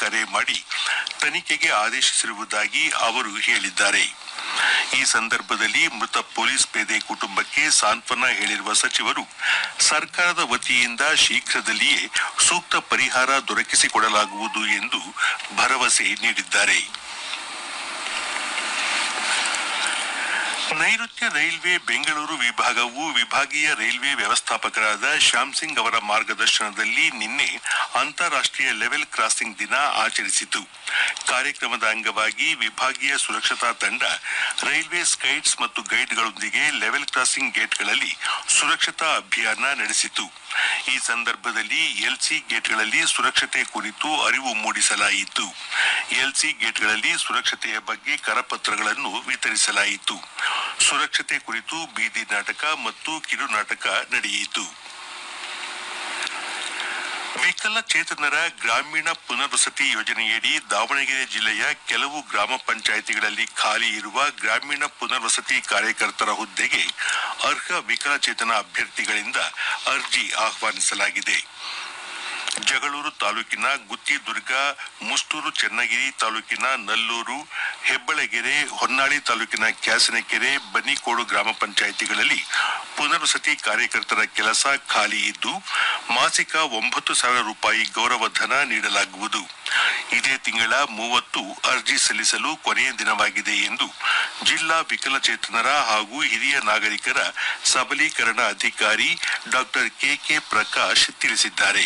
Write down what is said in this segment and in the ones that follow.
ಕರೆ ಮಾಡಿ ತನಿಖೆಗೆ ಆದೇಶಿಸಿರುವುದಾಗಿ ಅವರು ಹೇಳಿದ್ದಾರೆ ಈ ಸಂದರ್ಭದಲ್ಲಿ ಮೃತ ಪೊಲೀಸ್ ಪೇದೆ ಕುಟುಂಬಕ್ಕೆ ಸಾಂತ್ವನ ಹೇಳಿರುವ ಸಚಿವರು ಸರ್ಕಾರದ ವತಿಯಿಂದ ಶೀಘ್ರದಲ್ಲಿಯೇ ಸೂಕ್ತ ಪರಿಹಾರ ದೊರಕಿಸಿಕೊಡಲಾಗುವುದು ಎಂದು ಭರವಸೆ ನೀಡಿದ್ದಾರೆ ನೈಋತ್ಯ ರೈಲ್ವೆ ಬೆಂಗಳೂರು ವಿಭಾಗವು ವಿಭಾಗೀಯ ರೈಲ್ವೆ ವ್ಯವಸ್ಥಾಪಕರಾದ ಶ್ಯಾಮ್ ಸಿಂಗ್ ಅವರ ಮಾರ್ಗದರ್ಶನದಲ್ಲಿ ನಿನ್ನೆ ಅಂತಾರಾಷ್ಟ್ರೀಯ ಲೆವೆಲ್ ಕ್ರಾಸಿಂಗ್ ದಿನ ಆಚರಿಸಿತು ಕಾರ್ಯಕ್ರಮದ ಅಂಗವಾಗಿ ವಿಭಾಗೀಯ ಸುರಕ್ಷತಾ ತಂಡ ರೈಲ್ವೆ ಸ್ಕೈಟ್ಸ್ ಮತ್ತು ಗೈಡ್ಗಳೊಂದಿಗೆ ಲೆವೆಲ್ ಕ್ರಾಸಿಂಗ್ ಗೇಟ್ಗಳಲ್ಲಿ ಸುರಕ್ಷತಾ ಅಭಿಯಾನ ನಡೆಸಿತು ಈ ಸಂದರ್ಭದಲ್ಲಿ ಎಲ್ಸಿ ಗೇಟ್ಗಳಲ್ಲಿ ಸುರಕ್ಷತೆ ಕುರಿತು ಅರಿವು ಮೂಡಿಸಲಾಯಿತು ಎಲ್ಸಿ ಗೇಟ್ಗಳಲ್ಲಿ ಸುರಕ್ಷತೆಯ ಬಗ್ಗೆ ಕರಪತ್ರಗಳನ್ನು ವಿತರಿಸಲಾಯಿತು ಸುರಕ್ಷತೆ ಕುರಿತು ಬೀದಿ ನಾಟಕ ಮತ್ತು ಕಿರು ನಾಟಕ ನಡೆಯಿತು ವಿಕಲಚೇತನರ ಗ್ರಾಮೀಣ ಪುನರ್ವಸತಿ ಯೋಜನೆಯಡಿ ದಾವಣಗೆರೆ ಜಿಲ್ಲೆಯ ಕೆಲವು ಗ್ರಾಮ ಪಂಚಾಯಿತಿಗಳಲ್ಲಿ ಖಾಲಿ ಇರುವ ಗ್ರಾಮೀಣ ಪುನರ್ವಸತಿ ಕಾರ್ಯಕರ್ತರ ಹುದ್ದೆಗೆ ಅರ್ಹ ವಿಕಲಚೇತನ ಅಭ್ಯರ್ಥಿಗಳಿಂದ ಅರ್ಜಿ ಆಹ್ವಾನಿಸಲಾಗಿದೆ ಜಗಳೂರು ತಾಲೂಕಿನ ಗುತ್ತಿದುರ್ಗ ಮುಷ್ಟೂರು ಚನ್ನಗಿರಿ ತಾಲೂಕಿನ ನಲ್ಲೂರು ಹೆಬ್ಬಳಗೆರೆ ಹೊನ್ನಾಳಿ ತಾಲೂಕಿನ ಕ್ಯಾಸನಕೆರೆ ಬನ್ನಿಕೋಡು ಗ್ರಾಮ ಪಂಚಾಯಿತಿಗಳಲ್ಲಿ ಪುನರ್ವಸತಿ ಕಾರ್ಯಕರ್ತರ ಕೆಲಸ ಖಾಲಿ ಇದ್ದು ಮಾಸಿಕ ಒಂಬತ್ತು ಸಾವಿರ ರೂಪಾಯಿ ಗೌರವಧನ ನೀಡಲಾಗುವುದು ಇದೇ ತಿಂಗಳ ಮೂವತ್ತು ಅರ್ಜಿ ಸಲ್ಲಿಸಲು ಕೊನೆಯ ದಿನವಾಗಿದೆ ಎಂದು ಜಿಲ್ಲಾ ವಿಕಲಚೇತನರ ಹಾಗೂ ಹಿರಿಯ ನಾಗರಿಕರ ಸಬಲೀಕರಣ ಅಧಿಕಾರಿ ಡಾಕ್ಟರ್ ಕೆಕೆ ಪ್ರಕಾಶ್ ತಿಳಿಸಿದ್ದಾರೆ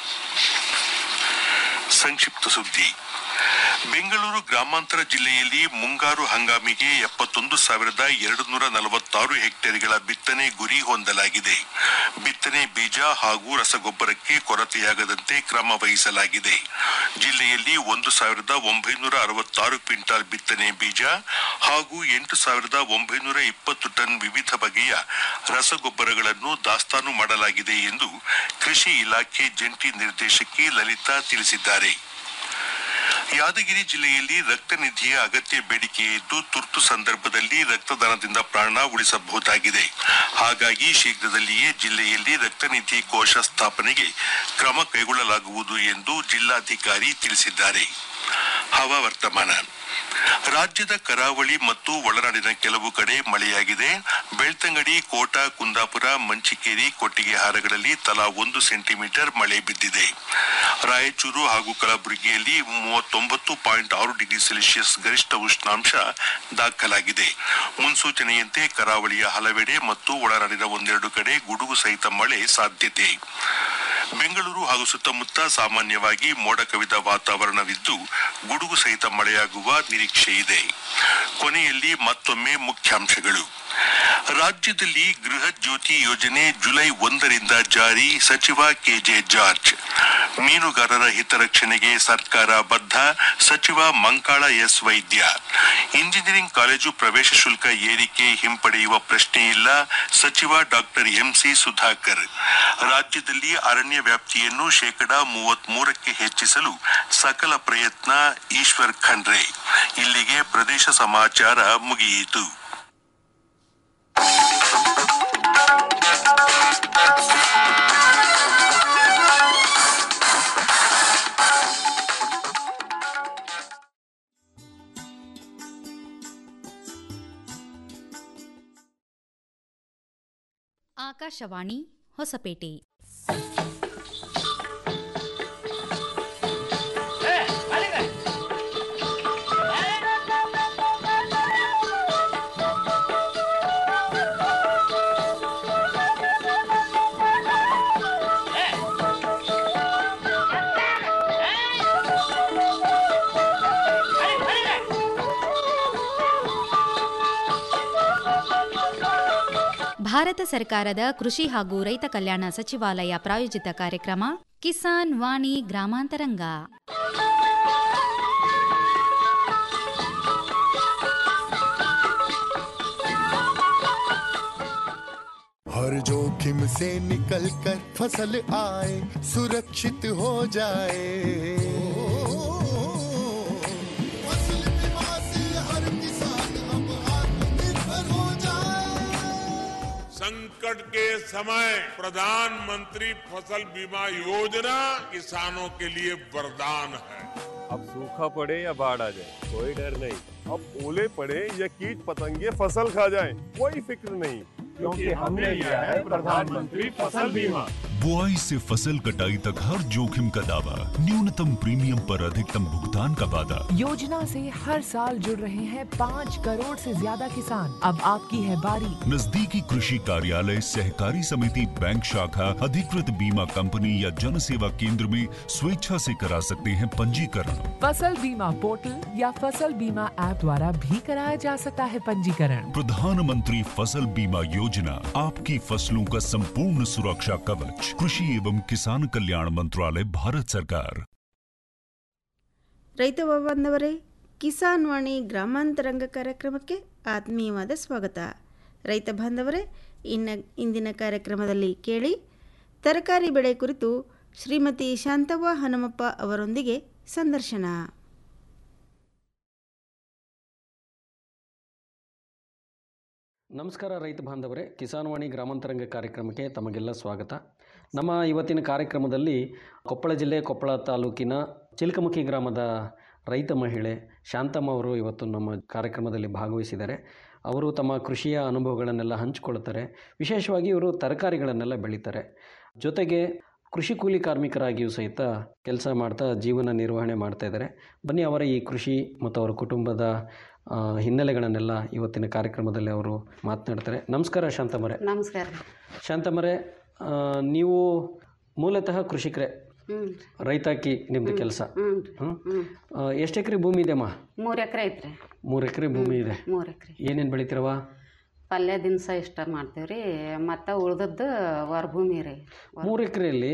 ಸಂಕ್ಷಿಪ್ತ ಸುದ್ದಿ ಬೆಂಗಳೂರು ಗ್ರಾಮಾಂತರ ಜಿಲ್ಲೆಯಲ್ಲಿ ಮುಂಗಾರು ಹಂಗಾಮಿಗೆ ಎಪ್ಪತ್ತೊಂದು ಸಾವಿರದ ಎರಡು ನೂರ ನಲವತ್ತಾರು ಹೆಕ್ಟೇರ್ಗಳ ಬಿತ್ತನೆ ಗುರಿ ಹೊಂದಲಾಗಿದೆ ಬಿತ್ತನೆ ಬೀಜ ಹಾಗೂ ರಸಗೊಬ್ಬರಕ್ಕೆ ಕೊರತೆಯಾಗದಂತೆ ಕ್ರಮ ವಹಿಸಲಾಗಿದೆ ಜಿಲ್ಲೆಯಲ್ಲಿ ಒಂದು ಸಾವಿರದ ಒಂಬೈನೂರ ಅರವತ್ತಾರು ಕ್ವಿಂಟಾಲ್ ಬಿತ್ತನೆ ಬೀಜ ಹಾಗೂ ಎಂಟು ಸಾವಿರದ ಒಂಬೈನೂರ ಇಪ್ಪತ್ತು ಟನ್ ವಿವಿಧ ಬಗೆಯ ರಸಗೊಬ್ಬರಗಳನ್ನು ದಾಸ್ತಾನು ಮಾಡಲಾಗಿದೆ ಎಂದು ಕೃಷಿ ಇಲಾಖೆ ಜಂಟಿ ನಿರ್ದೇಶಕಿ ಲಲಿತಾ ತಿಳಿಸಿದ್ದಾರೆ ಯಾದಗಿರಿ ಜಿಲ್ಲೆಯಲ್ಲಿ ರಕ್ತ ನಿಧಿಯ ಅಗತ್ಯ ಬೇಡಿಕೆ ಇದ್ದು ತುರ್ತು ಸಂದರ್ಭದಲ್ಲಿ ರಕ್ತದಾನದಿಂದ ಪ್ರಾಣ ಉಳಿಸಬಹುದಾಗಿದೆ ಹಾಗಾಗಿ ಶೀಘ್ರದಲ್ಲಿಯೇ ಜಿಲ್ಲೆಯಲ್ಲಿ ರಕ್ತನಿಧಿ ಕೋಶ ಸ್ಥಾಪನೆಗೆ ಕ್ರಮ ಕೈಗೊಳ್ಳಲಾಗುವುದು ಎಂದು ಜಿಲ್ಲಾಧಿಕಾರಿ ತಿಳಿಸಿದ್ದಾರೆ ಹವಾವರ್ತಮಾನ ರಾಜ್ಯದ ಕರಾವಳಿ ಮತ್ತು ಒಳನಾಡಿನ ಕೆಲವು ಕಡೆ ಮಳೆಯಾಗಿದೆ ಬೆಳ್ತಂಗಡಿ ಕೋಟ ಕುಂದಾಪುರ ಮಂಚಿಕೇರಿ ಕೊಟ್ಟಿಗೆಹಾರಗಳಲ್ಲಿ ತಲಾ ಒಂದು ಸೆಂಟಿಮೀಟರ್ ಮಳೆ ಬಿದ್ದಿದೆ ರಾಯಚೂರು ಹಾಗೂ ಕಲಬುರಗಿಯಲ್ಲಿ ಮೂವತ್ತೊಂಬತ್ತು ಪಾಯಿಂಟ್ ಆರು ಡಿಗ್ರಿ ಸೆಲ್ಸಿಯಸ್ ಗರಿಷ್ಠ ಉಷ್ಣಾಂಶ ದಾಖಲಾಗಿದೆ ಮುನ್ಸೂಚನೆಯಂತೆ ಕರಾವಳಿಯ ಹಲವೆಡೆ ಮತ್ತು ಒಳನಾಡಿನ ಒಂದೆರಡು ಕಡೆ ಗುಡುಗು ಸಹಿತ ಮಳೆ ಸಾಧ್ಯತೆ ಬೆಂಗಳೂರು ಹಾಗೂ ಸುತ್ತಮುತ್ತ ಸಾಮಾನ್ಯವಾಗಿ ಮೋಡ ಕವಿದ ವಾತಾವರಣವಿದ್ದು ಗುಡುಗು ಸಹಿತ ಮಳೆಯಾಗುವ ನಿರೀಕ್ಷೆ ಇದೆ ಕೊನೆಯಲ್ಲಿ ಮತ್ತೊಮ್ಮೆ ಮುಖ್ಯಾಂಶಗಳು ರಾಜ್ಯದಲ್ಲಿ ಗೃಹ ಜ್ಯೋತಿ ಯೋಜನೆ ಜುಲೈ ಒಂದರಿಂದ ಜಾರಿ ಸಚಿವ ಕೆಜೆ ಜಾರ್ಜ್ ಮೀನುಗಾರರ ಹಿತರಕ್ಷಣೆಗೆ ಸರ್ಕಾರ ಬದ್ಧ ಸಚಿವ Mankal S Vaidya engineering college ಪ್ರವೇಶ ಶುಲ್ಕ ಏರಿಕೆ ಹಿಂಪಡೆಯುವ ಪ್ರಶ್ನೆ ಇಲ್ಲ ಸಚಿವ ಡಾಕ್ಟರ್ ಎಂಸಿ ಸುಧಾಕರ್ ರಾಜ್ಯದಲ್ಲಿ ಅರಣ್ಯ ವ್ಯಾಪ್ತಿಯನ್ನು ಶೇಕಡಾ ಮೂವತ್ತ್ ಮೂರಕ್ಕೆ ಹೆಚ್ಚಿಸಲು ಸಕಲ ಪ್ರಯತ್ನ ಈಶ್ವರ್ ಖಂಡ್ರೆ ಇಲ್ಲಿಗೆ ಪ್ರದೇಶ ಸಮಾಚಾರ ಮುಗಿಯಿತು ಆಕಾಶವಾಣಿ ಹೊಸಪೇಟೆ ಭಾರತ ಸರ್ಕಾರದ ಕೃಷಿ ಹಾಗೂ ರೈತ ಕಲ್ಯಾಣ ಸಚಿವಾಲಯ ಪ್ರಾಯೋಜಿತ ಕಾರ್ಯಕ್ರಮ ಕಿಸಾನ್ ವಾಣಿ ಗ್ರಾಮಾಂತರಂಗ हर जोखिम से निकल कर फसल आए सुरक्षित हो जाए फसल बीमा से हर किसान अब आत्मनिर्भर हो जाए संकट के समय प्रधानमंत्री फसल बीमा योजना किसानों के लिए वरदान है अब सूखा पड़े या बाढ़ आ जाए कोई डर नहीं अब ओले पड़े या कीट पतंगे फसल खा जाए कोई फिक्र नहीं क्योंकि हमने लिया है प्रधानमंत्री फसल बीमा बुआई से फसल कटाई तक हर जोखिम का दावा न्यूनतम प्रीमियम पर अधिकतम भुगतान का वादा योजना से हर साल जुड़ रहे हैं पाँच करोड़ से ज्यादा किसान अब आपकी है बारी नजदीकी कृषि कार्यालय सहकारी समिति बैंक शाखा अधिकृत बीमा कंपनी या जन सेवा केंद्र में स्वेच्छा से करा सकते हैं पंजीकरण फसल बीमा पोर्टल या फसल बीमा ऐप द्वारा भी कराया जा सकता है पंजीकरण प्रधानमंत्री फसल बीमा योजना आपकी फसलों का संपूर्ण सुरक्षा कवच कृषि एवं किसान कल्याण मंत्रालय भारत सरकार ರೈತ ಬಾಂಧವರೇ ಕಿಸಾನ್ ವಾಣಿ ಗ್ರಾಮಾಂತರಂಗ ಕಾರ್ಯಕ್ರಮಕ್ಕೆ ಆತ್ಮೀಯವಾದ ಸ್ವಾಗತ ರೈತ ಬಾಂಧವರೇ ಇನ್ನು ಇಂದಿನ ಕಾರ್ಯಕ್ರಮದಲ್ಲಿ ಕೇಳಿ ತರಕಾರಿ ಬೆಳೆ ಕುರಿತು ಶ್ರೀಮತಿ ಶಾಂತವ್ವ ಹನುಮಪ್ಪ ಅವರೊಂದಿಗೆ ಸಂದರ್ಶನ ನಮಸ್ಕಾರ ರೈತ ಬಾಂಧವರೇ ಕಿಸಾನ್ವಾಣಿ ಗ್ರಾಮಾಂತರಂಗ ಕಾರ್ಯಕ್ರಮಕ್ಕೆ ತಮಗೆಲ್ಲ ಸ್ವಾಗತ ನಮ್ಮ ಇವತ್ತಿನ ಕಾರ್ಯಕ್ರಮದಲ್ಲಿ ಕೊಪ್ಪಳ ಜಿಲ್ಲೆ ಕೊಪ್ಪಳ ತಾಲೂಕಿನ ಚಿಲ್ಕಮುಖಿ ಗ್ರಾಮದ ರೈತ ಮಹಿಳೆ ಶಾಂತಮ್ಮ ಅವರು ಇವತ್ತು ನಮ್ಮ ಕಾರ್ಯಕ್ರಮದಲ್ಲಿ ಭಾಗವಹಿಸಿದ್ದಾರೆ ಅವರು ತಮ್ಮ ಕೃಷಿಯ ಅನುಭವಗಳನ್ನೆಲ್ಲ ಹಂಚಿಕೊಳ್ತಾರೆ ವಿಶೇಷವಾಗಿ ಇವರು ತರಕಾರಿಗಳನ್ನೆಲ್ಲ ಬೆಳೀತಾರೆ ಜೊತೆಗೆ ಕೃಷಿ ಕೂಲಿ ಕಾರ್ಮಿಕರಾಗಿಯೂ ಸಹಿತ ಕೆಲಸ ಮಾಡ್ತಾ ಜೀವನ ನಿರ್ವಹಣೆ ಮಾಡ್ತಾ ಇದ್ದಾರೆ ಬನ್ನಿ ಅವರ ಈ ಕೃಷಿ ಮತ್ತು ಅವರ ಕುಟುಂಬದ ಆ, ಹಿನ್ನೆಲೆಗಳನ್ನೆಲ್ಲ ಇವತ್ತಿನ ಕಾರ್ಯಕ್ರಮದಲ್ಲಿ ಅವರು ಮಾತನಾಡ್ತಾರೆ ನಮಸ್ಕಾರ ಶಾಂತಮರೆ ನಮಸ್ಕಾರ ಶಾಂತಮರೆ ಆ, ನೀವು ಮೂಲತಃ ಕೃಷಿಕರೇ ಹ್ಞೂ ರೈತಾಕಿ ನಿಮ್ಮದು ಕೆಲಸ ಹ್ಞೂ ಹ್ಞೂ ಎಷ್ಟು ಎಕರೆ ಭೂಮಿ ಇದೆಮ್ಮ ಮೂರು ಎಕರೆ ಐತ್ರಿ ಮೂರು ಎಕರೆ ಭೂಮಿ ಇದೆ ಮೂರು ಎಕರೆ ಏನೇನು ಬೆಳಿತೀರವ ಪಲ್ಯ ದಿನಸ ಇಷ್ಟ ಮಾಡ್ತೀವಿ ರೀ ಮತ್ತು ಉಳ್ದದ್ದು ಹೊರಭೂಮಿ ರೀ ಮೂರು ಎಕರೆಯಲ್ಲಿ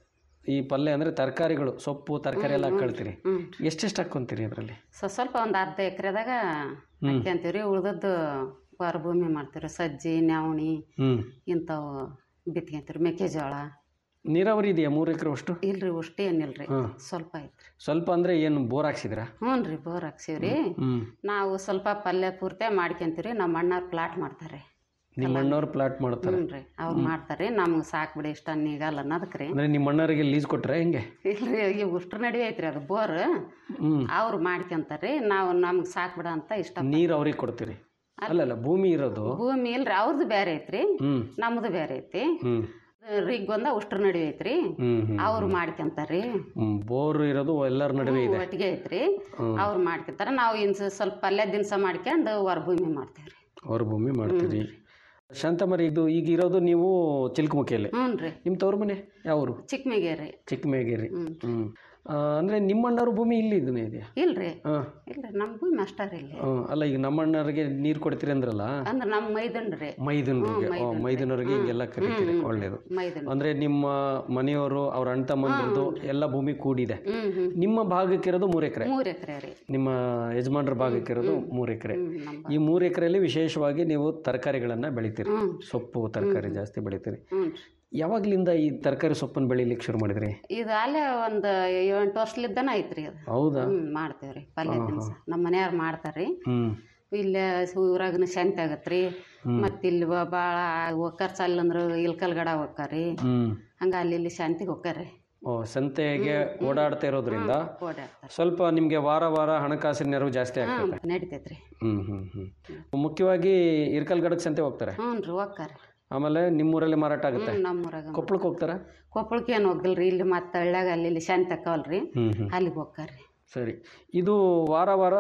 ಈ ಪಲ್ಯ ಅಂದರೆ ತರಕಾರಿಗಳು ಸೊಪ್ಪು ತರಕಾರಿ ಎಲ್ಲ ಹಾಕೊಳ್ತೀರಿ ಹ್ಞೂ ಎಷ್ಟೆಷ್ಟು ಹಾಕ್ಕೊಂತೀರಿ ಅದರಲ್ಲಿ ಸೊ ಸ್ವಲ್ಪ ಒಂದು ಅರ್ಧ ಎಕರೆದಾಗ ಹಾಕ್ಯಂತೀವಿ ರೀ ಉಳ್ದದ್ದು ಹೊರಭೂಮಿ ಮಾಡ್ತೀವಿ ರೀ ಸಜ್ಜಿ ನವಣಿ ಹ್ಞೂ ಇಂಥವು ಬಿತ್ಕೊಂತೀವಿ ರೀ ಮೆಕ್ಕೆಜೋಳ ನೀರಾವರಿ ಇದೆಯಾ ಮೂರು ಎಕರೆ ಅಷ್ಟು ಇಲ್ರಿ ಅಷ್ಟು ಏನಿಲ್ಲ ರೀ ಹಾಂ. ಸ್ವಲ್ಪ ಐತ್ರಿ ಸ್ವಲ್ಪ ಅಂದರೆ ಏನು ಬೋರ್ ಹಾಕ್ಸಿದ್ರಾ ಹ್ಞೂ ರೀ ಬೋರ್ ಹಾಕ್ಸೀವಿ ರೀ ಹ್ಞೂ ನಾವು ಸ್ವಲ್ಪ ಪಲ್ಯ ಪೂರ್ತಿ ಮಾಡ್ಕೊಂತೀವಿ ರೀ ನಮ್ಮ ಅಣ್ಣವ್ರು ಪ್ಲಾಟ್ ಮಾಡ್ತಾರೆ ನಿಮ್ಮ ಅಣ್ಣವ್ರು ಪ್ಲಾಟ್ ಮಾಡ್ತಾರೆ ಹ್ಞೂ ರೀ ಅವ್ರು ಮಾಡ್ತಾರೆ ನಮ್ಗೆ ಸಾಕು ಬಿಡಿ ಇಷ್ಟ ನೀಗಲ್ಲ ಅನ್ನೋದಕ್ಕೆ ರೀ ಅಂದರೆ ನಿಮ್ಮ ಅಣ್ಣವರಿಗೆ ಲೀಸ್ ಕೊಟ್ರೆ ಹೆಂಗೆ ಇಲ್ರಿ ಈ ಉಷ್ಟ್ರ ನಡುವೆ ಐತ್ರಿ ಅದು ಬೋರ್ ಹ್ಞೂ ಅವ್ರು ಮಾಡ್ಕೊಂತಾರೆ ನಾವು ನಮ್ಗೆ ಸಾಕು ಬಿಡ ಅಂತ ಇಷ್ಟ ನೀರು ಅವ್ರಿಗೆ ಕೊಡ್ತೀರಿ ಅಲ್ಲಲ್ಲ ಭೂಮಿ ಇರೋದು ಭೂಮಿ ಇಲ್ರಿ ಅವ್ರದ್ದು ಬೇರೆ ಐತ್ರಿ ಹ್ಞೂ ನಮ್ದು ಬೇರೆ ಐತಿ ಹ್ಞೂ ರಿಗ್ ಒಂದ ಉಷ್ಟ್ರ ನಡುವೆ ಐತ್ರಿ ಹ್ಞೂ ಹ್ಞೂ ಅವ್ರು ಮಾಡ್ಕೊಂತಾರ್ರಿ ಹ್ಞೂ ಬೋರ್ ಇರೋದು ಎಲ್ಲರ ನಡುವೆ ಇದೆ ಒಟ್ಟಿಗೆ ಐತ್ರಿ ಅವ್ರು ಮಾಡ್ಕೊಂತಾರ ನಾವು ಇನ್ ಸ್ವಲ್ಪ ಪಲ್ಯ ದಿನಸ ಮಾಡ್ಕೊಂಡು ಹೊರಭೂಮಿ ಮಾಡ್ತೇವ್ರಿ ಹೊರ ಭೂಮಿ ಮಾಡ್ತೀರಿ ಶಾಂತಮರಿ ಇದು ಈಗ ಇರೋದು ನೀವು ಚಿಲ್ಕಮುಖಿಯಲ್ಲಿ ಹ್ಞೂ ರೀ ನಿಮ್ಮ ತವ್ರ ಮನೆ ಯಾವರು ಚಿಕ್ಕಮೇಗೇರಿ ಚಿಕ್ಕಮೇಗೇರಿ ಹ್ಞೂ ಹ್ಞೂ ಅಂದರೆ ನಿಮ್ಮ ಅಣ್ಣವ್ರ ಭೂಮಿ ಇಲ್ಲಿ ಇದನ್ನೇ ಇದೆಯಾ ಇಲ್ರಿ ಹಾಂ ಇಲ್ರಿ ನಮ್ಮ ಭೂಮಿ ಅಷ್ಟಾರ ಇಲ್ಲಿ ಹಾಂ ಅಲ್ಲ ಈಗ ನಮ್ಮ ಅಣ್ಣವ್ರಿಗೆ ನೀರು ಕೊಡ್ತೀರಿ ಅಂದ್ರಲ್ಲ ಅಂದ್ರೆ ನಮ್ಮ ಮೈದನ್ರಿ ಮೈದನರಿಗೆ ಓ ಮೈದನವ್ರಿಗೆ ಹಿಂಗೆಲ್ಲ ಕರಿತೀರಿ ಒಳ್ಳೇದು ಮೈದನ್ ಅಂದರೆ ನಿಮ್ಮ ಮನೆಯವರು ಅವ್ರ ಅಣ್ಣ ತಮ್ಮಂದ್ರದ್ದು ಎಲ್ಲ ಭೂಮಿ ಕೂಡಿದೆ ಹ್ಞೂ ಹ್ಞೂ ನಿಮ್ಮ ಭಾಗಕ್ಕಿರೋದು ಮೂರು ಎಕರೆ ಮೂರು ಎಕರೆ ರೀ ನಿಮ್ಮ ಯಜಮಾನ್ರ ಭಾಗಕ್ಕಿರೋದು ಮೂರು ಎಕರೆ ಹ್ಞೂ ನಮ್ಮ ಈ ಮೂರು ಎಕರೆಯಲ್ಲಿ ವಿಶೇಷವಾಗಿ ನೀವು ತರಕಾರಿಗಳನ್ನು ಬೆಳಿತೀರಿ ಹ್ಞೂ ಸೊಪ್ಪು ತರಕಾರಿ ಜಾಸ್ತಿ ಬೆಳಿತೀರಿ ಹ್ಞೂ ಯಾವಾಗಲಿಂದ ಈ ತರಕಾರಿ ಸೊಪ್ಪನ್ನು ಬೆಳಿಲಿಕ್ಕೆ ಶುರು ಮಾಡಿದ್ರಿ ಇದು ಅಲ್ಲೇ ಒಂದು ಎಂಟು ವರ್ಷಲಿದ್ದಾನ ಐತ್ರಿ ಅದು ಹೌದಾ ಹ್ಞೂ ಮಾಡ್ತೇವೆ ರೀ ಪಲ್ಯ ದಿನಸ ನಮ್ಮ ಮನೆಯವ್ರು ಮಾಡ್ತಾರೆ ರೀ ಹ್ಞೂ ಇಲ್ಲೇ ಊರಾಗನ ಶಾಂತಿ ಆಗತ್ತೆ ರೀ ಮತ್ತು ಇಲ್ಲಿ ಭಾಳ ಹೋಗ್ತಾರ ಚಲ್ಲಂದ್ರೆ ಇಲ್ಕಲ್ಗಡ ಹೋಗ್ತಾರ್ರಿ ಹ್ಞೂ ಹಂಗೆ ಅಲ್ಲಿ ಇಲ್ಲಿ ಶಾಂತಿಗೆ ಹೋಗ್ತಾರ್ರಿ ಓ ಸಂತೆಗೆ ಓಡಾಡ್ತಾ ಇರೋದ್ರಿಂದ ಓಡಾಡ್ತಾರೆ ಸ್ವಲ್ಪ ನಿಮಗೆ ವಾರ ವಾರ ಹಣಕಾಸಿನ ನೆರವು ಜಾಸ್ತಿ ಹಾಂ ಆಗ್ತದೆ ನಡಿತೈತೆ ರೀ ಹ್ಞೂ ಹ್ಞೂ ಹ್ಞೂ ಮುಖ್ಯವಾಗಿ ಇರ್ಕಲ್ಗಡಕ್ಕೆ ಸಂತೆ ಹೋಗ್ತಾರೆ ಹ್ಞೂ ರೀ ಹೋಗ್ತಾರೆ ಆಮೇಲೆ ನಿಮ್ಮೂರಲ್ಲಿ ಮಾರಾಟ ಆಗುತ್ತೆ ಹ್ಞೂ ನಮ್ಮೂರಾಗ ಕೊಪ್ಪಳಕ್ಕೆ ಹೋಗ್ತಾರಾ ಕೊಪ್ಪಳಕ್ಕೆ ಏನು ಹೋಗಲ್ರಿ ಇಲ್ಲಿ ಮತ್ತೆ ಹಳ್ಳ್ಯಾಗ ಅಲ್ಲಿ ಇಲ್ಲಿ ಶಾಂತಿ ಅಕ್ಕವಲ್ರಿ ಹ್ಞೂ ಹ್ಞೂ ಅಲ್ಲಿಗೆ ಹೋಗ್ತಾರೆ ಸರಿ ಇದು ವಾರ ವಾರ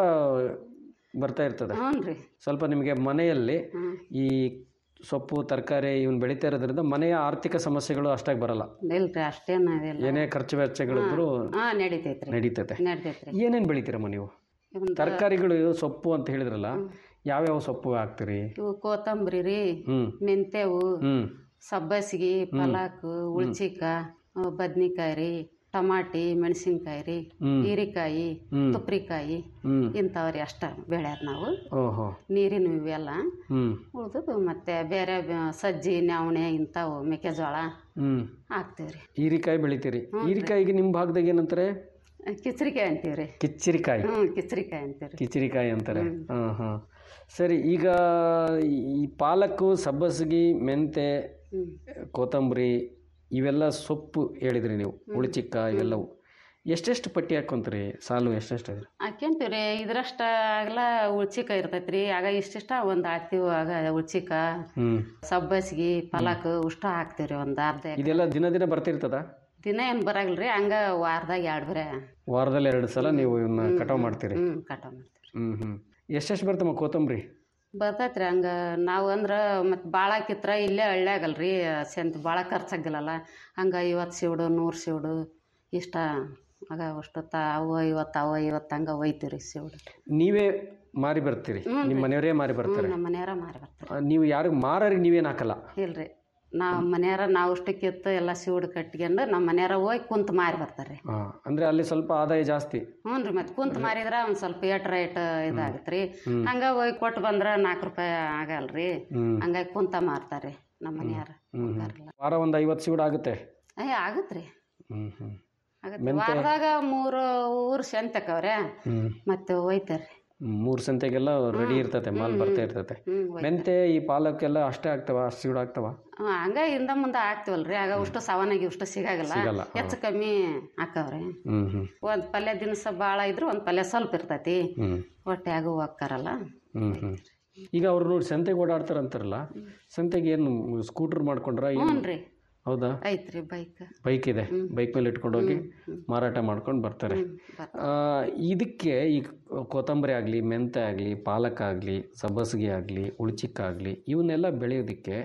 ಬರ್ತಾ ಇರ್ತದೆ ಹ್ಞೂ ರೀ ಸ್ವಲ್ಪ ನಿಮಗೆ ಮನೆಯಲ್ಲಿ ಹ್ಞೂ ಈ ಸೊಪ್ಪು ತರಕಾರಿ ಇವನ್ ಬೆಳೀತಾ ಇರೋದ್ರಿಂದ ಮನೆಯ ಆರ್ಥಿಕ ಸಮಸ್ಯೆಗಳು ಅಷ್ಟಾಗಿ ಬರಲ್ಲ ಇಲ್ರಿ ಅಷ್ಟೇನು ಇದಿಲ್ಲ ಏನೇ ಖರ್ಚು ವೆಚ್ಚಗಳಿದ್ರು ಹಾಂ ನಡಿತೈತೆ ರೀ ನಡೀತೈತೆ ನಡಿತೈತೆ ರೀ ಏನೇನು ಬೆಳಿತೀರಮ್ಮ ನೀವು ಒಂದು ತರಕಾರಿಗಳು ಸೊಪ್ಪು ಅಂತ ಹೇಳಿದ್ರಲ್ಲ ಯಾವ್ಯಾವ ಸೊಪ್ಪು ಹಾಕ್ತೀರಿ ಇವು ಕೋತಂಬರಿ ರೀ ಹ್ಞೂ ಮೆಂತ್ಯವು ಹ್ಞೂ ಸಬ್ಬಸಿಗೆ ಪಲಾಕು ಉಳ್ಚಿಕ ಬದ್ನಿಕಾಯಿ ರೀ ಟಮಾಟಿ ಮೆಣಸಿನ್ಕಾಯಿ ರೀ ಹ್ಮ್. ಹೀರಿಕಾಯಿ ಹ್ಮ್. ತುಪ್ರಿಕಾಯಿ ಹ್ಞೂ ಇಂಥವ್ರಿ ಅಷ್ಟ ಬೆಳ್ಯಾರ ನಾವು ಓಹೋ ನೀರಿನ ಇವೆಲ್ಲ ಹ್ಞೂ ಉಳ್ದದ್ದು ಮತ್ತೆ ಬೇರೆ ಬ- ಸಜ್ಜಿ ನವಣೆ ಇಂಥವು ಮೆಕ್ಕೆಜೋಳ ಹ್ಞೂ ಹಾಕ್ತೀವಿ ರೀ ಹೀರಿಕಾಯಿ ಬೆಳಿತೀರಿ ಹೀರಿಕಾಯಿಗೆ ನಿಮ್ಮ ಭಾಗದಾಗ ಏನಂತಾರೆ ಕಿಚರಿಕಾಯಿ ಅಂತೀವಿ ರೀ ಕಿಚ್ಚಿರಿಕಾಯಿ ಹ್ಞೂ ಕಿಚರಿಕಾಯಿ ಅಂತೀವಿ ರೀ ಕಿಚಿರಿಕಾಯಿ ಅಂತಾರೆ ಹಾಂ ಹಾಂ ಸರಿ ಈಗ ಈ ಪಾಲಕ್ಕು ಸಬ್ಬಸಿಗೆ ಮೆಂತೆ ಹ್ಞೂ ಕೊತ್ತಂಬರಿ ಇವೆಲ್ಲ ಸೊಪ್ಪು ಹೇಳಿದ್ರಿ ನೀವು ಉಳಿಚಿಕ್ಕ ಇವೆಲ್ಲವು ಎಷ್ಟೆಷ್ಟು ಪಟ್ಟಿ ಹಾಕ್ಕೊಂತೀರಿ ಸಾಲು ಎಷ್ಟೆಷ್ಟು ಹಾಕ್ಯಂತೀವಿ ರೀ ಇದ್ರಷ್ಟ ಆಗಲ ಉಳ್ಚಿಕ ಇರ್ತೈತೆ ರೀ ಆಗ ಇಷ್ಟಿಷ್ಟ ಒಂದು ಹಾಕ್ತೀವಿ ಆಗ ಉಳ್ಚಿಕ ಹ್ಞೂ ಸಬ್ಬಸ್ಗಿ ಪಲಕ್ ಉಷ್ಟ ಹಾಕ್ತೀವಿ ರೀ ಒಂದು ಅರ್ಧ ಎಕರೆ. ಇದೆಲ್ಲ ದಿನ ದಿನ ಬರ್ತಿರ್ತದ ದಿನ ಏನು ಬರಾಗಿಲ್ಲ ರೀ ಹಂಗೆ ವಾರದಾಗ ಎರಡು ಬರೇ ವಾರದಲ್ಲಿ ಎರಡು ಸಲ ನೀವು ಇವನ್ನ ಕಟಾವು ಮಾಡ್ತೀರಿ ಹ್ಞೂ ಕಟಾವ್ ಮಾಡ್ತೀವಿ ಹ್ಞೂ ಹ್ಞೂ ಎಷ್ಟೆಷ್ಟು ಬರ್ತಮ್ಮ ಕೊತ್ತಂಬರಿ ಬರ್ತೈತೆ ರೀ ಹಂಗೆ ನಾವು ಅಂದ್ರೆ ಮತ್ತು ಭಾಳ ಹಾಕಿತ್ರ ಇಲ್ಲೇ ಹಳ್ಳ್ಯಾಗಲ್ಲ ರೀ ಸೆಂತ ಭಾಳ ಖರ್ಚಾಗಿಲ್ಲಲ್ಲ ಹಂಗೆ ಐವತ್ತು ಸಿವಡು ನೂರು ಸಿವಡು ಇಷ್ಟ ಆಗ ಅಷ್ಟು ತ ಅವು ಐವತ್ತು ಅವು ಐವತ್ತು ಹಂಗೆ ಒಯ್ತೀವಿ ರೀ ಸಿವಡು ನೀವೇ ಮಾರಿ ಬರ್ತೀರಿ ನಿಮ್ಮ ಮನೆಯವರೇ ಮಾರಿ ಬರ್ತಾರೆ ನಮ್ಮ ಮನೆಯವ್ರ ಮಾರಿ ಬರ್ತಾರೆ ಆ, ನೀವು ಯಾರಿಗೆ ಮಾರರಿಗೆ ನೀವೇನು ಹಾಕಲ್ಲ ಇಲ್ಲ ರೀ ನಾವು ಮನೆಯವ್ರ ನಾವು ಅಷ್ಟು ಕಿತ್ತು ಎಲ್ಲ ಸಿವಡು ಕಟ್ಕೊಂಡು ನಮ್ಮ ಮನೆಯವ್ರ ಹೋಗಿ ಕುಂತು ಮಾರಿ ಬರ್ತಾರೆ ರೀ ಹಾಂ ಅಂದರೆ ಅಲ್ಲಿ ಸ್ವಲ್ಪ ಆದಾಯ ಜಾಸ್ತಿ ಹ್ಞೂ ರೀ ಮತ್ತು ಕುಂತು ಮಾರಿದ್ರೆ ಒಂದು ಸ್ವಲ್ಪ ಏಟ್ ರೇಟ್ ಇದಾಗತ್ತೆ ರೀ ಹಂಗೆ ಹೋಗಿ ಕೊಟ್ಟು ಬಂದ್ರೆ ನಾಲ್ಕು ರೂಪಾಯಿ ಆಗಲ್ಲ ರೀ ಹ್ಞೂ ಹಂಗಾಗಿ ಕುಂತ ಮಾರ್ತಾರೆ ರೀ ನಮ್ಮ ಮನೆಯವ್ರು ಹ್ಞೂ ಹೋಗಾರಿಲ್ಲ ವಾರ ಒಂದು ಐವತ್ತು ಸೀಡ್ ಆಗುತ್ತೆ ಅಯ್ಯ ಆಗತ್ತೆ ರೀ ಹ್ಞೂ ಹ್ಞೂ ಆಗತ್ತೆ ವಾರದಾಗ ಮೂರು ಊರು ಸೆಂತಕವ್ರೆ ಹ್ಞೂ ಮತ್ತೆ ಒಯ್ತಾರೆ ಮೂರು ಸಂತೆಗೆಲ್ಲ ರೆಡಿ ಇರ್ತತೆ ಮಾಲ್ ಬರ್ತಾ ಇರ್ತತೆ ಹ್ಞೂ ಮೆಂತೆ ಈ ಪಾಲಕ್ಕೆಲ್ಲ ಅಷ್ಟೇ ಆಗ್ತವ ಅಷ್ಟು ಸೀಡ್ ಆಗ್ತವ ಹಂಗ ಹಿಂದ ಮುಂದೆ ಹಾಕ್ತಿವಲ್ಲ ರೀ ಆಗ ಅಷ್ಟು ಸವನಾಗಿ ಅಷ್ಟು ಸಿಗಾಗಲ್ಲ ಸಿಗಲ್ಲ, ಹಾ. ಹೆಚ್ಚು ಕಮ್ಮಿ ಹಾಕವ್ರಿ ಹ್ಞೂ ಹ್ಞೂ ಒಂದು ಪಲ್ಯ ದಿನಸ ಭಾಳ ಇದ್ರೆ ಒಂದು ಪಲ್ಯ ಸ್ವಲ್ಪ ಇರ್ತೈತಿ ಹ್ಞೂ ಹೊಟ್ಟೆಯಾಗೂ ಹಾಕ್ತಾರಲ್ಲ ಹ್ಞೂ ಹ್ಞೂ ಈಗ ಅವ್ರು ನೋಡಿ ಸಂತೆಗೆ ಓಡಾಡ್ತಾರಂತಾರಲ್ಲ ಸಂತೆಗೆ ಏನು ಸ್ಕೂಟ್ರ್ ಮಾಡ್ಕೊಂಡ್ರ ಏನು ಹ್ಞೂ ರೀ ಹೌದಾ ಐತ್ರಿ ಬೈಕ್ ಬೈಕ್ ಇದೆ ಬೈಕ್ ಮೇಲೆ ಇಟ್ಕೊಂಡು ಹೋಗಿ ಮಾರಾಟ ಮಾಡ್ಕೊಂಡು ಬರ್ತಾರೆ ಆ, ಇದಕ್ಕೆ ಈ ಕೊತ್ತಂಬರಿ ಆಗಲಿ ಮೆಂತೆ ಆಗಲಿ ಪಾಲಕ್ ಆಗಲಿ ಸಬ್ಬಸಿಗೆ ಆಗಲಿ ಉಳ್ಚಿಕ್ಕಾಗಲಿ ಇವನ್ನೆಲ್ಲ ಬೆಳೆಯೋದಕ್ಕೆ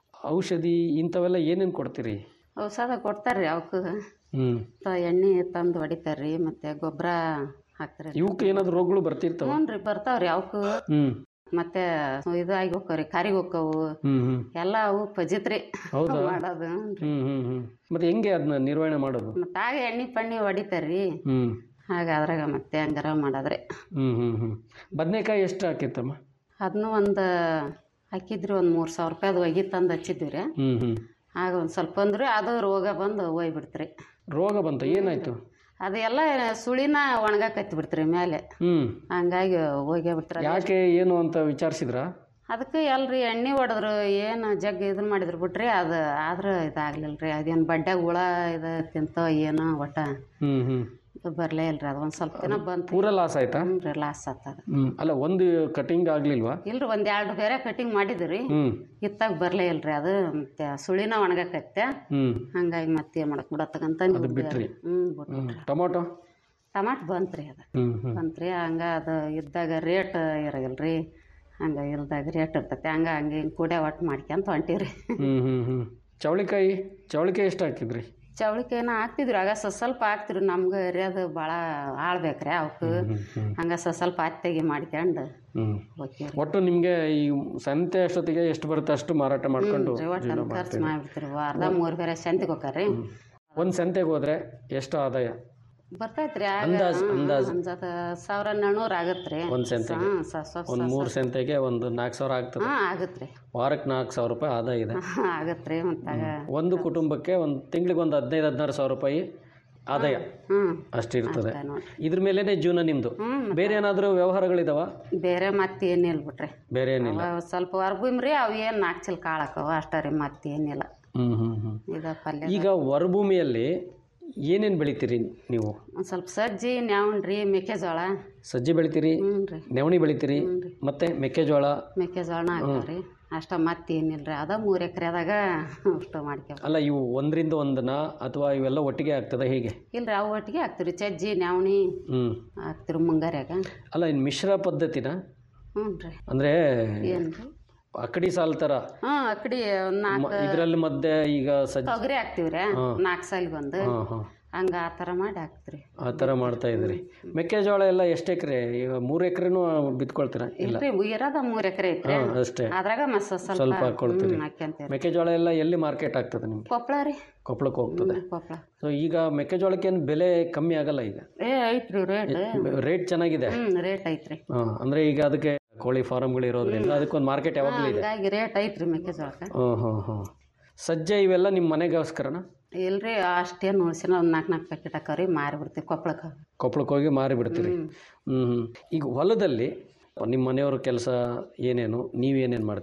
ಔಷಧಿ ಇಂಥವೆಲ್ಲ ಏನೇನು ಕೊಡ್ತೀರಿ ಔಷಧ ಕೊಡ್ತಾರ್ರಿ ಅವಕ್ಕೆ ಹ್ಞೂ ಎಣ್ಣೆ ತಂದು ಹೊಡಿತಾರ್ರಿ ಮತ್ತೆ ಗೊಬ್ಬರ ಹಾಕ್ತಾರೆ ಇವಕ್ಕೆ ಏನಾದ್ರು ರೋಗಗಳು ಬರ್ತಿರ್ತಾವ ಹ್ಞೂ ರೀ ಬರ್ತಾವ್ರಿ ಅವಕ್ಕೆ ಹ್ಞೂ ಮತ್ತೆ ಇದು ಆಗಿ ಹೋಕ್ಕವ್ರಿ ಕಾರಿಗೆ ಹೋಕ್ಕವು ಹ್ಞೂ ಹ್ಞೂ ಎಲ್ಲ ಅವು ಪಜಿತ್ರಿ ಹೌದಾ? ಮಾಡೋದು ಹ್ಞೂ ಹ್ಞೂ ಹ್ಞೂ ಮತ್ತು ಹೆಂಗೆ ಅದನ್ನ ನಿರ್ವಹಣೆ ಮಾಡೋದು ಮತ್ತೆ ಆಗ ಎಣ್ಣೆ ಪಣ್ಣಿ ಹೊಡಿತಾರ್ರಿ ಹ್ಞೂ ಆಗ ಅದ್ರಾಗ ಮತ್ತೆ ಹಂಗಾರ ಮಾಡೋದ್ರಿ ಹ್ಞೂ ಹ್ಞೂ ಹ್ಞೂ ಬದನೆಕಾಯಿ ಎಷ್ಟು ಹಾಕಿತ್ತಮ್ಮ ಅದನ್ನು ಒಂದು ಹಾಕಿದ್ರಿ ಒಂದು ಮೂರು ಸಾವಿರ ರೂಪಾಯ್ದು ಒಗಿ ತಂದು ಹಚ್ಚಿದ್ವಿ ರೀ ಹ್ಞೂ ಹ್ಞೂ ಆಗ ಒಂದು ಸ್ವಲ್ಪ ಅಂದ್ರಿ ಅದು ರೋಗ ಬಂದು ಹೋಯ್ಬಿಡ್ತ್ರಿ ರೋಗ ಬಂತು ಏನಾಯಿತು ಅದು ಎಲ್ಲ ಸುಳಿನ ಒಣಗಾಕತ್ತಿ ಬಿಡ್ತ್ರಿ ಮೇಲೆ ಹ್ಞೂ ಹಂಗಾಗಿ ಹೋಗೇ ಬಿಡ್ತಾರೆ ಯಾಕೆ ಏನು ಅಂತ ವಿಚಾರಿಸಿದ್ರಾ ಅದಕ್ಕೆ ಎಲ್ರಿ ಎಣ್ಣೆ ಹೊಡೆದ್ರು ಏನು ಜಗ್ ಇದನ್ನ ಮಾಡಿದ್ರು ಬಿಟ್ರಿ ಅದು ಆದ್ರೆ ಇದಾಗ್ಲಿಲ್ಲ ರೀ ಅದೇನು ಬಡ್ಡ್ಯಾಗ ಹುಳ ಇದು ತಿಂತೋ ಏನೋ ಒಟ್ಟ ಹ್ಞೂ ಹ್ಞೂ ಬರಲೇ ಇಲ್ರಿ ಅದು ಒಂದು ಸ್ವಲ್ಪ ದಿನ ಬಂತು ಪೂರ ಲಾಸ್ ಆಯ್ತಾ ಹ್ಞೂ ರೀ ಲಾಸ್ ಆಗ್ತದ ಹ್ಞೂ ಅಲ್ಲ ಒಂದು ಕಟಿಂಗ್ ಆಗಲಿಲ್ವಾ ಇಲ್ರಿ ಒಂದು ಎರಡು ಬೇರೆ ಕಟಿಂಗ್ ಮಾಡಿದ್ವಿ ರೀ ಹ್ಞೂ ಇತ್ತಾಗ ಬರಲೇ ಇಲ್ರಿ ಅದು ಮತ್ತೆ ಸುಳಿನ ಒಣಗಾಕತ್ತೆ ಹ್ಞೂ ಹಂಗಾಗಿ ಮತ್ತೆ ಏನು ಮಾಡಕ್ ಬಿಡತ್ತಕಂತಂದು ಅದು ಬಿಟ್ರಿ ಹ್ಞೂ ಬಿಟ್ಟು ಹ್ಞೂ ಟೊಮೊಟೊ ಟಮಾಟ್ ಬಂತ್ರಿ ಅದು ಹ್ಞೂ ಹ್ಞೂ ಬಂತ್ರಿ ಹಂಗೆ ಅದು ಇದ್ದಾಗ ರೇಟ್ ಇರಗಿಲ್ಲ ರೀ ಹಂಗೆ ಇಲ್ದಾಗ ರೇಟ್ ಇರ್ತೈತೆ ಹಂಗೆ ಹಂಗೆ ಹಿಂಗೆ ಕೂಡೆ ಒಟ್ಟು ಮಾಡ್ಕ್ಯಂತ ಹೊಂಟೀವಿ ಹ್ಞೂ ಹ್ಞೂ ಹ್ಞೂ ಚವಳಿಕಾಯಿ ಚವಳಿಕಾಯಿ ಎಷ್ಟು ಹಾಕಿದ್ರಿ ಚೌಳಿಕಾಯಿನ ಹಾಕ್ತಿದ್ರಿ ಆಗ ಸ ಸ್ವಲ್ಪ ಹಾಕ್ತಿರಿ ನಮ್ಗೆ ಎರಿಯೋದು ಭಾಳ ಆಳ್ಬೇಕ್ರಿ ಅವಕ್ಕೆ ಹಂಗೆ ಸ ಸ್ವಲ್ಪ ಹತ್ತೆಗೆ ಮಾಡ್ಕೊಂಡು ಹ್ಞೂ ಹೋಗ್ತೀವಿ ಒಟ್ಟು ನಿಮಗೆ ಈ ಸಂತೆ ಅಷ್ಟೊತ್ತಿಗೆ ಎಷ್ಟು ಬರುತ್ತೆ ಅಷ್ಟು ಮಾರಾಟ ಮಾಡ್ಕೊಂಡು ಒಟ್ಟು ಖರ್ಚು ಮಾಡಿಬಿಡ್ತೀರಿ ವಾರದ ಮೂರು ಬೇರೆ ಸಂತಿಗೆ ಹೋಗ್ರಿ ಒಂದು ಸಂತೆಗೆ ಹೋದರೆ ಎಷ್ಟು ಆದಾಯ ಬರ್ತೈತ್ರಿ ಆಗ ಅಂದಾಜ್- ಹ್ಮ್, ಅಂದಾಜ್. ಅಂದಾಜ್ ಸಾವಿರ ನಾನ್ನೂರು ಆಗತ್ತೆ ರೀ ಒಂದು ಸಂತೆಗೆ ಹಾಂ ಸ್ವಲ್ಪ ಒಂದು ಮೂರು ಸಂತೆಗೆ ಒಂದು ನಾಲ್ಕು ಸಾವಿರ ಆಗ್ತದೆ ಹಾಂ ಆಗತ್ತೆ ರೀ ವಾರಕ್ಕೆ ನಾಲ್ಕು ಸಾವಿರ ರೂಪಾಯಿ ಆದಾಯ ಇದೆ ಆಗತ್ತೆ ರೀ ಮತ್ತಾಗ ಒಂದು ಕುಟುಂಬಕ್ಕೆ ಒಂದು ತಿಂಗಳಿಗೆ ಒಂದು ಹದಿನೈದು ಹದಿನಾರು ಸಾವಿರ ರೂಪಾಯಿ ಆದಾಯ ಹ್ಞೂ ಅಷ್ಟಿರ್ತದೆ ಅಷ್ಟೇ ನೋಡ್ರಿ ಇದ್ರ ಮೇಲೇನೆ ಜೀವನ ನಿಮ್ಮದು ಬೇರೆ ಏನಾದರೂ ವ್ಯವಹಾರಗಳಿದಾವ ಬೇರೆ ಮತ್ತೆ ಏನಿಲ್ಲ ಬಿಟ್ರಿ ಬೇರೆ ಏನಿಲ್ಲ ಅವ ಸ್ವಲ್ಪ ಹೊರಭೂಮಿ ರೀ ಅವು ಏನು ನಾಲ್ಕು ಚೀಲ ಕಾಳಕ್ಕವ ಅಷ್ಟೇ ರೀ ಮತ್ತೇನಿಲ್ಲ ಹ್ಞೂ ಹ್ಞೂ ಹ್ಞೂ ಇದು ಪಲ್ಯ ಈಗ ಹೊರಭೂಮಿಯಲ್ಲಿ ಏನೇನು ಬೆಳಿತೀರಿ ನೀವು ಒಂದು ಸ್ವಲ್ಪ ಸಜ್ಜಿ ನ್ಯಾವಣ್ರಿ ಮೆಕ್ಕೆಜೋಳ ಸಜ್ಜಿ ಬೆಳಿತೀರಿ ಹ್ಞೂ ರೀ ನವಣಿ ಬೆಳಿತೀರಿ ಮತ್ತೆ ಮೆಕ್ಕೆಜೋಳ ಮೆಕ್ಕೆಜೋಳನ ಹಾಕ್ತಾವ್ರಿ ಅಷ್ಟ ಮತ್ತೇನಿಲ್ಲ ರೀ ಅದ ಮೂರು ಎಕರೆದಾಗ ಅಷ್ಟು ಮಾಡ್ಕೇವ ಅಲ್ಲ ಇವು ಒಂದರಿಂದ ಒಂದನ ಅಥವಾ ಇವೆಲ್ಲ ಒಟ್ಟಿಗೆ ಆಗ್ತದೆ ಹೀಗೆ ಇಲ್ಲ ರೀ ಅವು ಒಟ್ಟಿಗೆ ಹಾಕ್ತೀವಿ ಸಜ್ಜಿ ನ್ಯಾವಣಿ ಹ್ಞೂ ಹಾಕ್ತಿರಿ ಮುಂಗಾರ್ಯಾಗ ಅಲ್ಲ ಇನ್ನು ಮಿಶ್ರ ಪದ್ಧತಿನ ಹ್ಞೂ ರೀ ಅಂದರೆ ಏನು ರೀ ಅಕಡಿ ಸಾಲ್ ಥರ ಹ್ಞೂ ಅಕ್ಕಡಿ ಒಂದು ನಾಲ್ಕು ಇದರಲ್ಲಿ ಮಧ್ಯೆ ಈಗ ಸಜ್ಜಿ ತೊಗರಿ ಹಾಕ್ತೀವಿ ರೀ ನಾಲ್ಕು ಸಾಲ ಬಂದು ಹಾಂ ಹಾಂ ಹಂಗೆ ಆ ಥರ ಮಾಡಿ ಹಾಕ್ತೀರಿ ಆ ಥರ ಮಾಡ್ತಾ ಇದ್ದೀರಿ ಮೆಕ್ಕೆಜೋಳ ಎಲ್ಲ ಎಷ್ಟು ಎಕರೆ ಈಗ ಮೂರು ಎಕರೆನೂ ಬಿತ್ಕೊಳ್ತೀರಾ ಇಲ್ಲ ಇಲ್ರಿ ಇರೋದ ಮೂರು ಎಕರೆ ಐತ್ರಿ ಹಾಂ ಅಷ್ಟೇ ಅದ್ರಾಗ ಮಸ್ತ್ ಸ್ವಲ್ಪ ಸ್ವಲ್ಪ ಹಾಕ್ಕೊಳ್ತೀರಿ ಹ್ಞೂ ಹಾಕ್ಯಂತೀವಿ ಮೆಕ್ಕೆಜೋಳ ಎಲ್ಲ ಎಲ್ಲಿ ಮಾರ್ಕೆಟ್ ಆಗ್ತದೆ ನಿಮ್ಗೆ ಕೊಪ್ಪಳ ರೀ ಕೊಪ್ಪಳಕ್ಕೆ ಹೋಗ್ತದೆ ಕೊಪ್ಪಳ ಸೊ ಈಗ ಮೆಕ್ಕೆಜೋಳಕ್ಕೇನು ಬೆಲೆ ಕಮ್ಮಿ ಆಗಲ್ಲ ಈಗ ಏ ಐತ್ರಿ ರೇಟ್ ರೇಟ್ ಚೆನ್ನಾಗಿದೆ ಹ್ಞೂ ರೇಟ್ ಐತ್ರಿ ಹಾಂ ಅಂದರೆ ಈಗ ಅದಕ್ಕೆ ಕೋಳಿ ಫಾರಮ್ಗಳು ಇರೋದ್ರಿಂದ ಅದಕ್ಕೊಂದು ಮಾರ್ಕೆಟ್ ಯಾವಾಗಲೂ ಇದೆ ಹಂಗಾಗಿ ರೇಟ್ ಐತ್ರಿ ಮೆಕ್ಕೆಜೋಳಕ್ಕೆ ಹಾಂ ಹಾಂ ಹಾಂ ಸಜ್ಜೆ ಇವೆಲ್ಲ ನಿಮ್ಮ ಮನೆಗೋಸ್ಕರನ ಇಲ್ರಿ ಅಷ್ಟೇನು ಉಳಿಸಿನ ಒಂದು ನಾಲ್ಕು ನಾಲ್ಕು ಪ್ಯಾಕೆಟ್ ಹಾಕವ್ರಿ ಮಾರಿ ಬಿಡ್ತೀವಿ ಕೊಪ್ಪಳಕ್ಕೆ ಕೊಪ್ಪಳಕ್ಕೆ ಹೋಗಿ ಮಾರಿ ಬಿಡ್ತೀರಿ ಹ್ಞೂ ಹ್ಞೂ ಈಗ ಹೊಲದಲ್ಲಿ ನಿಮ್ಮ ಮನೆಯವ್ರ ಕೆಲಸ ಏನೇನು ನೀವೇನೇನು ಮಾಡ್ತೀರಿ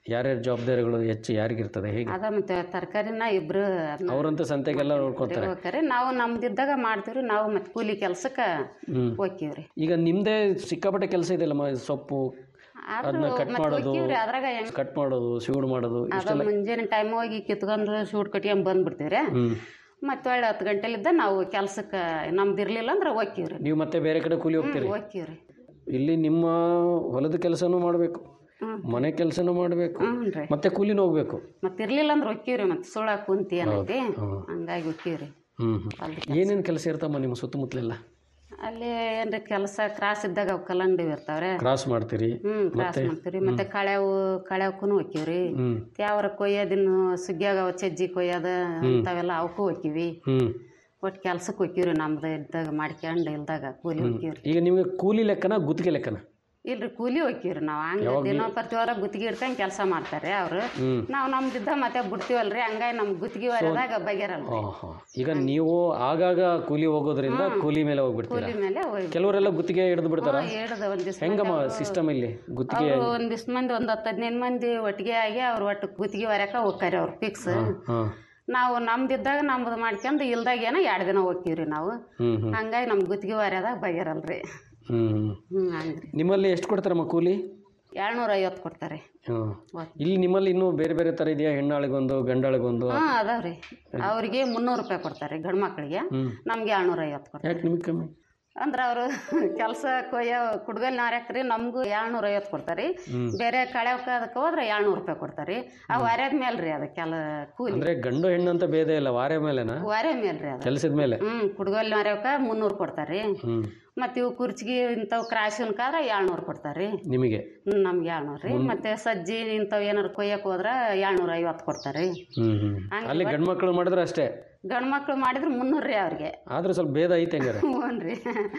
ಯಾರ್ಯಾರ ಜವಾಬ್ದಾರಿಗಳು ಹೆಚ್ಚು ಯಾರಿಗಿರ್ತದೆ ಹೇಗೆ ಅದ ಮತ್ತೆ ತರಕಾರಿನ ಇಬ್ರು ಅದ್ನ ಅವರಂತೂ ಸಂತೆಗೆಲ್ಲ ನೋಡ್ಕೊತಾರೆ ಹೋಗ್ತಾರೆ ನಾವು ನಮ್ದಿದ್ದಾಗ ಮಾಡ್ತೀವ್ರಿ ನಾವು ಮತ್ತೆ ಕೂಲಿ ಕೆಲ್ಸಕ್ಕೆ ಹ್ಞೂ ಹೋಗ್ತೀವ್ರಿ ಈಗ ನಿಮ್ಮದೇ ಸಿಕ್ಕಾಪಟ್ಟೆ ಕೆಲಸ ಇದೆಯಲ್ಲ ಮ ಸೊಪ್ಪು ಅದನ್ನ ಕಟ್ ಮತ್ತೆ ಮಾಡೋದು ಹೋಗ್ತೀವ್ರಿ ಅದ್ರಾಗ ಹೆಂಗ್ ಕಟ್ ಮಾಡೋದು ಸೀಡ್ ಮಾಡೋದು ಅದ ಇಷ್ಟೆಲ್ಲ ಮುಂಜಾನೆ ಟೈಮ್ ಹೋಗಿ ಕಿತ್ಕೊಂಡು ಶೂಟ್ ಕಟ್ಕೊಂಡ್ ಬಂದ್ಬಿಡ್ತೀವ್ರಿ ಹ್ಞೂ ಮತ್ತೆ ಒಳ್ಳೆ ಹತ್ತು ಗಂಟೆಲಿದ್ದ ನಾವು ಕೆಲ್ಸಕ್ಕೆ ನಮ್ದು ಇರ್ಲಿಲ್ಲ ಅಂದ್ರೆ ಹೋಗ್ತೀವ್ರಿ ನೀವು ಮತ್ತೆ ಬೇರೆ ಕಡೆ ಕೂಲಿ ಹೋಗ್ತೀರಿ ಹೋಗ್ತೀವ್ರಿ ಇಲ್ಲಿ ನಿಮ್ಮ ಹೊಲದ ಕೆಲಸನೂ ಮಾಡಬೇಕು ಮನೆ ಕೆಲಸನೂ ಮಾಡಬೇಕು ಹ್ಞೂ ಮತ್ತೆ ಕೂಲಿನೂ ಹೋಗ್ಬೇಕು ಮತ್ತೆ ಇರ್ಲಿಲ್ಲ ಅಂದ್ರೆ ಹೋಗ್ತೀವ್ರಿ ಮತ್ತೆ ಸುಳ ಕುಂತಿ ಏನೈತಿ ಹಂಗಾಗಿ ಹೋಗ್ತೀವ್ರಿ ಹ್ಞೂ ಹ್ಞೂ ಏನೇನು ಕೆಲಸ ಇರ್ತಮ್ಮ ನಿಮ್ಮ ಸುತ್ತಮುತ್ತಲೆಲ್ಲ ಅಲ್ಲಿ ಏನ್ರಿ ಕೆಲಸ ಕ್ರಾಸ್ ಇದ್ದಾಗ ಅವು ಕಲ್ಲಂಗಡಿ ಇರ್ತಾವ್ರೆ ಕ್ರಾಸ್ ಮಾಡ್ತೀರಿ ಹ್ಮ್ ಕ್ರಾಸ್ ಮಾಡ್ತೀವ್ರಿ ಮತ್ತೆ ಕಳೆವು ಕಳೆವಕ್ಕೂ ಹೋಗ್ತೀವ್ರಿ ಹ್ಞೂ ಯಾವ್ರ ಕೊಯ್ಯೋದಿನ್ನು ಸುಗ್ಗಿಯಾಗ ಸಜ್ಜಿ ಕೊಯ್ಯೋದ ಅಂಥವೆಲ್ಲ ಅವಕ್ಕೂ ಹೋಗ್ತೀವಿ ಹ್ಞೂ ಒಟ್ಟು ಕೆಲ್ಸಕ್ಕೆ ಹೋಗ್ತೀವ್ರಿ ನಮ್ದು ಇದ್ದಾಗ ಮಾಡ್ಕೊಂಡು ಇಲ್ದಾಗ ಕೂಲಿ ಹೋಗ್ತೀವ್ರಿ ಈಗ ನಿಮಗೆ ಕೂಲಿ ಲೆಕ್ಕನ ಗುತ್ತಿಗೆ ಲೆಕ್ಕನ ಇಲ್ರಿ ಕೂಲಿ ಹೋಗ್ತೀವ್ರಿ ನಾವು ಹಂಗ ದಿನ ಪ್ರತಿವಾರ ಗುತ್ತಿಗೆ ಇಡ್ಕೊಂಡು ಕೆಲಸ ಮಾಡ್ತಾರೆ ಅವ್ರು ನಾವು ನಮ್ದಿದ್ದ ಮತ್ತೆ ಬಿಡ್ತೀವಲ್ರಿ ಹಂಗಾಗಿ ನಮ್ ಗುತ್ತಿಗೆ ಹೊರದಾಗ ಬಗೆರಲ್ಲ ಹಾಂ ಹಾಂ ಈಗ ನೀವು ಆಗಾಗ ಕೂಲಿ ಹೋಗೋದ್ರಿಂದ ಕೂಲಿ ಮೇಲೆ ಹೋಗ್ಬಿಡ್ತೀರಾ ಕೂಲಿ ಮೇಲೆ ಹೋಗಿ ಕೆಲವರೆಲ್ಲ ಗುತ್ತಿಗೆ ಹಿಡಿದು ಬಿಡ್ತಾರ ಹೇಳ್ದ ಒಂದ್ ದಿವ್ಸ ಹೆಂಗಮ್ಮ ಸಿಸ್ಟಮ್ ಇಲ್ಲಿ ಗುತ್ತಿಗೆ ಅವ್ರು ಒಂದಿಷ್ಟು ಮಂದಿ ಒಂದು ಹತ್ತು ಹದಿನೈದು ಮಂದಿ ಒಟ್ಟಿಗೆ ಆಗಿ ಅವ್ರು ಒಟ್ಟು ಗುತ್ತಿಗೆ ಹೊರ್ಯಾಕ ಹೋಗ್ತಾರೆ ಅವ್ರು ಫಿಕ್ಸ್ ಹಾಂ ನಾವು ನಮ್ದಿದ್ದಾಗ ನಮ್ದು ಮಾಡ್ಕೊಂಡು ಇಲ್ದಾಗ ಏನೋ ಎರಡು ದಿನ ಹೋಗ್ತೀವ್ರಿ ನಾವು ಹ್ಞೂ ಹ್ಞೂ ಹಂಗಾಗಿ ನಮ್ಮ ಗುತ್ತಿಗೆ ಹೊರ್ಯಾದಾಗ ಬಗೆರಲ್ರಿ ಹ್ಞೂ ಹ್ಞೂ ಹಂಗ್ರಿ ನಿಮ್ಮಲ್ಲಿ ಎಷ್ಟು ಕೊಡ್ತಾರಮ್ಮ ಕೂಲಿ ಏಳ್ನೂರ ಐವತ್ತು ಕೊಡ್ತಾರೆ ಹಾಂ ಇಲ್ಲಿ ನಿಮ್ಮಲ್ಲಿ ಇನ್ನೂ ಬೇರೆ ಬೇರೆ ಥರ ಇದೆಯಾ ಹೆಣ್ಣಾಳಿಗೊಂದು ಗಂಡಾಳಿಗೊಂದು ಹಾಂ ಅದಾವ್ರಿ ಅವ್ರಿಗೆ ಮುನ್ನೂರು ರೂಪಾಯಿ ಕೊಡ್ತಾರೆ ಗಂಡು ಮಕ್ಕಳಿಗೆ ನಮ್ಗೆ ಏಳ್ನೂರ ಐವತ್ತು ಕೊಡ್ತಾರೆ ಯಾಕೆ ನಿಮಗೆ ಕಮ್ಮಿ ಅಂದ್ರೆ ಅವರು ಕೆಲಸ ಕೊಯ್ಯೋ ಕುಡ್ಗಲ್ ನಾರ್ಯಾಕ್ರಿ ನಮಗೂ ಏಳ್ನೂರ ಐವತ್ತು ಕೊಡ್ತಾರೆ ಬೇರೆ ಕಳೆವಕ್ಕೆ ಅದಕ್ಕೆ ಹೋದ್ರೆ ಏಳ್ನೂರು ರೂಪಾಯಿ ಕೊಡ್ತಾರೆ ಅವು ವಾರ್ಯದ ಮೇಲೆ ರೀ ಅದಕ್ಕೆಲ್ಲ ಕೂಲಿ ಅಂದರೆ ಗಂಡು ಹೆಣ್ಣು ಅಂತ ಭೇದ ಇಲ್ಲ ವಾರೆ ಮೇಲೆನಾ ವಾರ್ಯ ಮೇಲೆ ರೀ ಅದು ಕೆಲಸದ ಮೇಲೆ ಹ್ಞೂ ಕುಡ್ಗಲ್ ನಾರ್ಯಾವಕ್ಕೆ ಮುನ್ನೂರು ಕೊಡ್ತಾರೆ ಹ್ಞೂ ಮತ್ತು ಇವು ಕುರ್ಚಿಗೆ ಇಂಥವು ಕ್ರಾಶನ್ಕಾದ್ರೆ ಏಳ್ನೂರು ಕೊಡ್ತಾರೆ ನಿಮಗೆ ಹ್ಞೂ ನಮ್ಗೆ ಏಳ್ನೂರು ರೀ ಮತ್ತು ಸಜ್ಜಿ ಇಂಥವು ಏನಾರು ಕೊಯ್ಯಕ್ಕೆ ಹೋದ್ರೆ ಏಳ್ನೂರ ಐವತ್ತು ಕೊಡ್ತಾರೆ ಹ್ಞೂ ಹ್ಞೂ ಅಲ್ಲಿ ಗಂಡು ಮಕ್ಕಳು ಮಾಡಿದ್ರೆ ಅಷ್ಟೇ ಗಂಡು ಮಕ್ಳು ಮಾಡಿದ್ರೆ ಮುನ್ನೂರು ರೀ ಅವ್ರಿಗೆ ಆದ್ರೆ ಸ್ವಲ್ಪ ಭೇದ ಐತೆ ಹಂಗಾರೆ ಹ್ಞೂ ರೀ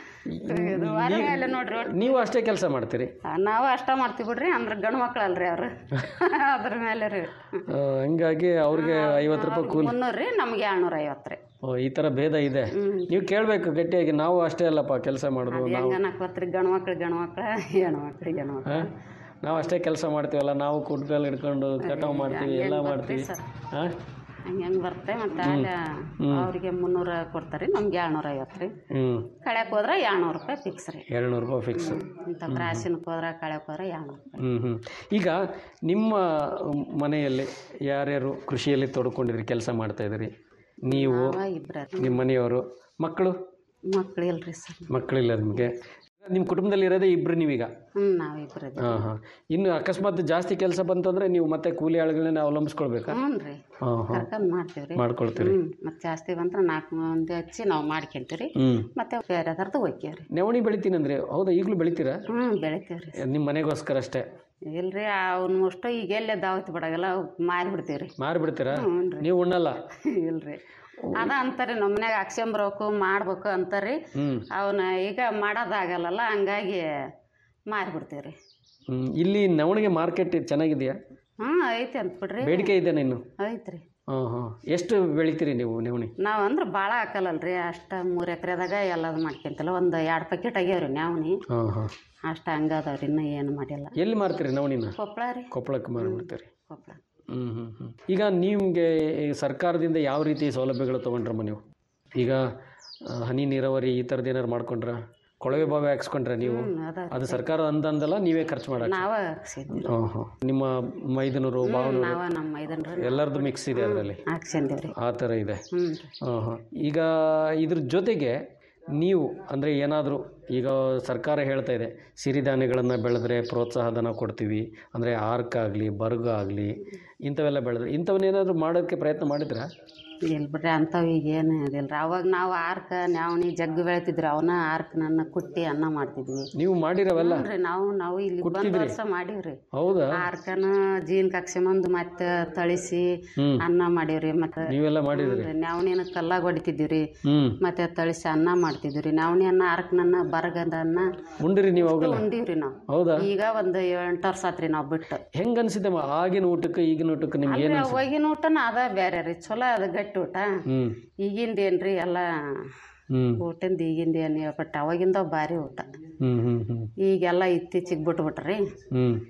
ಇದು ವಾರ ಮೇಲೆ ನೋಡ್ರಿ ಒಟ್ಟು ನೀವು ಅಷ್ಟೇ ಕೆಲಸ ಮಾಡ್ತೀರಿ ನಾವು ಅಷ್ಟ ಮಾಡ್ತೀವಿ ಬಿಡ್ರಿ ಅಂದ್ರೆ ಗಂಡು ಮಕ್ಳು ಅಲ್ರಿ ಅವ್ರು ಅದ್ರ ಮೇಲೆ ರೀ ಆ, ಹಂಗಾಗಿ ಅವ್ರಿಗೆ ಐವತ್ತು ರೂಪಾಯಿ ಕೂಲಿ ಮುನ್ನೂರು ರೀ ನಮ್ಗೆ ಏಳ್ನೂರ ಐವತ್ತು ರೀ ಓ ಈ ಥರ ಭೇದ ಇದೆ ನೀವು ಕೇಳಬೇಕು ಗಟ್ಟಿಯಾಗಿ ನಾವು ಅಷ್ಟೇ ಅಲ್ಲಪ್ಪ ಕೆಲಸ ಮಾಡೋದು ನಾವು ಹೆಂಗ ಅನ್ನಕ್ಕೆ ಗಂಡು ಮಕ್ಳು ಗಂಡು ಮಕ್ಳು ಹೆಣ್ಣು ಮಕ್ಳು ಹೆಣ್ಣು ಮಕ್ಳು ಹಾಂ ನಾವು ಅಷ್ಟೇ ಕೆಲಸ ಮಾಡ್ತೀವಲ್ಲ ನಾವು ಕುಟ್ಕಲ್ಲಿ ಹಿಡ್ಕೊಂಡು ಕಟಾವು ಮಾಡ್ತೀವಿ ಎಲ್ಲ ಮಾಡ್ತೀವಿ ಹಾಂ ಹಂಗೆ ಹೆಂಗೆ ಬರುತ್ತೆ ಮತ್ತು ಅಲ್ಲಿ ಅವ್ರಿಗೆ ಮುನ್ನೂರ ಕೊಡ್ತಾರೆ ನಮ್ಗೆ ಏಳ್ನೂರ ಐವತ್ತು ರೀ ಹ್ಞೂ ಕಳ್ಯಾಕ್ ಹೋದ್ರೆ ಏಳ್ನೂರು ರೂಪಾಯಿ ಫಿಕ್ಸ್ ರೀ ಏಳ್ನೂರು ರೂಪಾಯಿ ಫಿಕ್ಸ್ ಇಂಥ ಕ್ರಾಸಿನಕ್ಕೆ ಹೋದ್ರೆ ಕಳ್ಯಾಕ್ ಹೋದ್ರೆ ಏಳ್ನೂರು ರೂಪಾಯಿ ಹ್ಞೂ ಹ್ಞೂ ಈಗ ನಿಮ್ಮ ಮನೆಯಲ್ಲಿ ಯಾರ್ಯಾರು ಕೃಷಿಯಲ್ಲಿ ತೊಡ್ಕೊಂಡಿರಿ ಕೆಲಸ ಮಾಡ್ತಾಯಿದ್ದೀರಿ ನೀವು ನಾವ ಇಬ್ರ ನಿಮ್ಮ ಮನೆಯವರು ಮಕ್ಕಳು ಮಕ್ಳು ಇಲ್ರಿ ಸರ್ ಮಕ್ಕಳಿಲ್ಲ ನಿಮಗೆ ನಿಮ್ಮ ಕುಟುಂಬದಲ್ಲಿ ಇರೋದೇ ಇಬ್ಬರು ನೀವೀಗ ಹ್ಞೂ ನಾವು ಇಬ್ರು ಹಾಂ ಹಾಂ ಇನ್ನು ಅಕಸ್ಮಾತ್ ಜಾಸ್ತಿ ಕೆಲಸ ಬಂತಂದರೆ ನೀವು ಮತ್ತೆ ಕೂಲಿ ಆಳುಗಳನ್ನ ಅವಲಂಬಿಸ್ಕೊಳ್ಬೇಕಾ ಹ್ಞೂ ರೀ ಹಾಂ ಹಾಂ ಕರ್ಕೊಂಡ್ ಮಾಡ್ತೀವಿ ರೀ ಮಾಡ್ಕೊಳ್ತೀರಿ ಹ್ಞೂ ಮತ್ತು ಜಾಸ್ತಿ ಬಂದ್ರೆ ನಾಲ್ಕು ಮಂದಿ ಹಚ್ಚಿ ನಾವು ಮಾಡ್ಕೊಂತೀವಿ ರೀ ಹ್ಞೂ ಮತ್ತು ಬೇರೆದರ್ದು ಒಯ್ಕೇವಿ ರೀ ನವಣಿ ಬೆಳಿತೀನಂದ್ರೆ ಹೌದಾ ಈಗಲೂ ಬೆಳಿತೀರಾ ಹ್ಞೂ ಬೆಳಿತೀವಿ ರೀ ನಿಮ್ಮ ಮನೆಗೋಸ್ಕರ ಅಷ್ಟೇ ಇಲ್ರಿ ಅವ್ನ ಅಷ್ಟು ಈಗ ಎಲ್ಲೇ ದಾವತ್ ಬಿಡಾಗಲ್ಲ ಮಾರಿ ಬಿಡ್ತೀವಿ ರೀ ಮಾರಿಬಿಡ್ತೀರಾ ಹ್ಞೂ ರೀ ನೀವು ಉಣ್ಣಲ್ಲ ಇಲ್ರಿ ಅದ ಅಂತಾರಿ ನಮ್ಮ ಮನ್ಯಾಗ ಹಾಕ್ಸ್ಕೊಂಬರ್ಬೇಕು ಮಾಡ್ಬೇಕು ಅಂತಾರಿ ಹ್ಞೂ ಅವನ್ನ ಈಗ ಮಾಡೋದಾಗಲ್ಲಲ್ಲ ಹಂಗಾಗಿ ಮಾರಿಬಿಡ್ತೀವಿ ರೀ ಹ್ಞೂ ಇಲ್ಲಿ ನವಣಿಗೆ ಮಾರ್ಕೆಟ್ ಚೆನ್ನಾಗಿದೆಯಾ ಹ್ಞೂ ಐತಿ ಅಂತ ಬಿಡ್ರಿ ಬೇಡಿಕೆ ಇದೆ ಇನ್ನು ಐತ್ರಿ ಹಾಂ ಹಾಂ ಎಷ್ಟು ಬೆಳಿತೀರಿ ನೀವು ನವಣಿ ನಾವು ಅಂದ್ರೆ ಭಾಳ ಹಾಕಲ್ಲಲ್ರಿ ಅಷ್ಟು ಮೂರು ಎಕರೆದಾಗ ಎಲ್ಲದು ಮಾಡ್ಕೊಂತಿಲ್ಲ ಒಂದು ಎರಡು ಪ್ಯಾಕೆಟ್ ಆಗ್ಯಾವ್ರಿ ನ್ಯಾವ್ನಿ ಹಾಂ ಹಾಂ ಅಷ್ಟು ಹಂಗದವ್ರಿ ಇನ್ನೂ ಏನು ಮಾಡಿಲ್ಲ ಎಲ್ಲಿ ಮಾರ್ತೀರಿ ನವಣಿನ ಕೊಪ್ಪಳ ರೀ ಕೊಪ್ಪಳಕ್ಕೆ ಮಾರಿಬಿಡ್ತೀರಿ ಕೊಪ್ಪಳ ಹ್ಞೂ ಹ್ಞೂ ಹ್ಞೂ ಈಗ ನಿಮಗೆ ಸರ್ಕಾರದಿಂದ ಯಾವ ರೀತಿ ಸೌಲಭ್ಯಗಳು ತೊಗೊಂಡ್ರಮ್ಮ ನೀವು ಈಗ ಆ, ಹನಿ ನೀರಾವರಿ ಈ ಥರದ್ದು ಏನಾರು ಮಾಡ್ಕೊಂಡ್ರ ಕೊಳವೆ ಬಾವಿ ಹಾಕ್ಸ್ಕೊಂಡ್ರೆ ನೀವು ಅದ ಅದು ಸರ್ಕಾರ ಅಂದಂದಲ್ಲ ನೀವೇ ಖರ್ಚು ಮಾಡಕ್ಕೆ ನಾವ ಹಾಕ್ಸಿದ್ವಿ ಹಾಂ ಹಾಂ ನಿಮ್ಮ ಮೈದನೂರು ಬಾವನೂರು ನಾವ ನಮ್ಮ ಮೈದನ್ರು ಎಲ್ಲರದ್ದು ಮಿಕ್ಸ್ ಇದೆ ಅದರಲ್ಲಿ ಹಾಕ್ಸಿದ್ದೀವಿ ರೀ ಆ ಥರ ಇದೆ ಹ್ಞೂ ರೀ ಹಾಂ ಹಾಂ ಈಗ ಇದ್ರ ಜೊತೆಗೆ ನೀವು ಅಂದರೆ ಏನಾದರೂ ಈಗ ಸರ್ಕಾರ ಹೇಳ್ತಾ ಇದೆ ಸಿರಿಧಾನ್ಯಗಳನ್ನು ಬೆಳೆದ್ರೆ ಪ್ರೋತ್ಸಾಹ ಧನ ಕೊಡ್ತೀವಿ ಅಂದರೆ ಆರ್ಕ್ ಆಗಲಿ ಬರ್ಗ ಆಗಲಿ ಇಂಥವೆಲ್ಲ ಬೆಳೆದ್ರೆ ಇಂಥವನ್ನೇನಾದರೂ ಮಾಡೋಕ್ಕೆ ಪ್ರಯತ್ನ ಮಾಡಿದ್ರಾ ಇಲ್ಲ ಬಿಡ್ರಿ ಅಂಥವು ಈಗ ಏನು ಇದಿಲ್ಲ ರೀ ಅವಾಗ ನಾವು ಆರ್ಕ ನ್ಯಾವಣಿ ಜಗ್ಗು ಬೆಳಿತಿದ್ರಿ ಅವನ್ನ ಆರ್ಕ್ ನನ್ನ ಕುಟ್ಟಿ ಅನ್ನ ಮಾಡ್ತಿದ್ವಿ ನೀವು ಮಾಡಿರವೆಲ್ಲ ಹ್ಞೂ ರೀ ನಾವು ನಾವು ಇಲ್ಲಿ ಬಂದ ಕುಟ್ತಿದ್ರಿ? ವರ್ಷ ಮಾಡೀವ್ರಿ ಹೌದಾ ಆರ್ಕನ ಜೀನ್ ಕಕ್ಷಮಂದು ಮತ್ತೆ ತಳಿಸಿ ಹ್ಮ್. ಅನ್ನ ಮಾಡೀವ್ರಿ ಮತ್ತೆ ನೀವೆಲ್ಲ ಮಾಡಿದ್ರಿ ನ್ಯಾವಣಿನ ಕಲ್ಲಾಗ ಹೊಡಿತಿದ್ವಿ ರೀ ಹ್ಞೂ ಮತ್ತೆ ತಳಿಸಿ ಅನ್ನ ಮಾಡ್ತಿದ್ವಿ ರೀ ನ್ಯಾವಣಿ ಅನ್ನ ಆರ್ಕನನ್ನ ಬರಗದ ಅನ್ನ ಉಂಡಿರಿ ನೀವು ಅವಾಗೆಲ್ಲ ಉಂಡೀವ್ರಿ ನಾವು ಹೌದಾ ಈಗ ಒಂದು ಎಂಟು ವರ್ಷ ಆತ್ರಿ ನಾವು ಬಿಟ್ಟು ಹೆಂಗೆ ಅನಿಸಿದ್ದಮ್ಮ ಆಗಿನ ಊಟಕ್ಕೆ ಈಗಿನ ಊಟಕ್ಕೆ ನಿಮ್ಗೆ ಏನು ಅಲ್ರಿ ಅವಾಗಿನ ಊಟನ ಅದ ಬೇರೆ ರೀ ಚಲೋ ಅದ ಗಟ್ಟಿ ಊಟ ಹ್ಞೂ ಈಗಿಂದ ಏನ್ರಿ ಎಲ್ಲ ಹ್ಞೂ ಊಟಿಂದ ಈಗಿಂದ ಏನು ಬಟ್ ಅವಾಗಿಂದ ಭಾರಿ ಊಟ ಹ್ಞೂ ಹ್ಞೂ ಹ್ಞೂ ಈಗೆಲ್ಲ ಇತ್ತೀಚಿಗೆ ಬಿಟ್ಬಿಟ್ರಿ ಹ್ಞೂ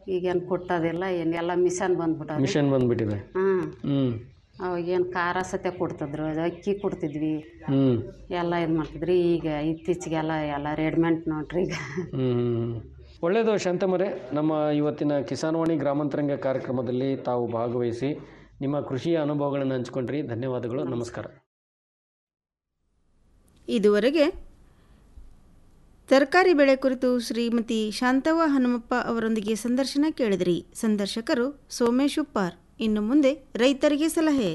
ಈಗೇನು ಕುಟ್ಟೋದಿಲ್ಲ ಏನು ಎಲ್ಲ ಮಿಷನ್ ಬಂದ್ಬಿಟ್ಟಾವ ಮಿಷನ್ ಬಂದ್ಬಿಟ್ಟಿದೆ ಹ್ಞೂ ಹ್ಞೂ ಅವಾಗೇನು ಖಾರ ಸತೆ ಕೊಡ್ತಿದ್ರು ಅದು ಅಕ್ಕಿ ಕೊಡ್ತಿದ್ವಿ ಹ್ಞೂ ಎಲ್ಲ ಇದು ಮಾಡ್ತಿದ್ರಿ ಈಗ ಇತ್ತೀಚೆಗೆಲ್ಲ ಎಲ್ಲ ರೆಡಿಮೆಂಟ್ ನೋಡ್ರಿ ಈಗ ಹ್ಮ್. ಒಳ್ಳೆಯದು ಶಾಂತಮರೆ ನಮ್ಮ ಇವತ್ತಿನ ಕಿಸಾನ್ವಾಣಿ ಗ್ರಾಮಾಂತರಂಗ ಕಾರ್ಯಕ್ರಮದಲ್ಲಿ ತಾವು ಭಾಗವಹಿಸಿ ನಿಮ್ಮ ಕೃಷಿಯ ಅನುಭವಗಳನ್ನು ಹಂಚ್ಕೊಂಡ್ರಿ ಧನ್ಯವಾದಗಳು ನಮಸ್ಕಾರ ಇದುವರೆಗೆ ತರಕಾರಿ ಬೆಳೆ ಕುರಿತು ಶ್ರೀಮತಿ ಶಾಂತವ್ವ ಹನುಮಪ್ಪ ಅವರೊಂದಿಗೆ ಸಂದರ್ಶನ ಕೇಳಿದಿರಿ ಸಂದರ್ಶಕರು ಸೋಮೇಶ್ ಉಪ್ಪಾರ್ ಇನ್ನು ಮುಂದೆ ರೈತರಿಗೆ ಸಲಹೆ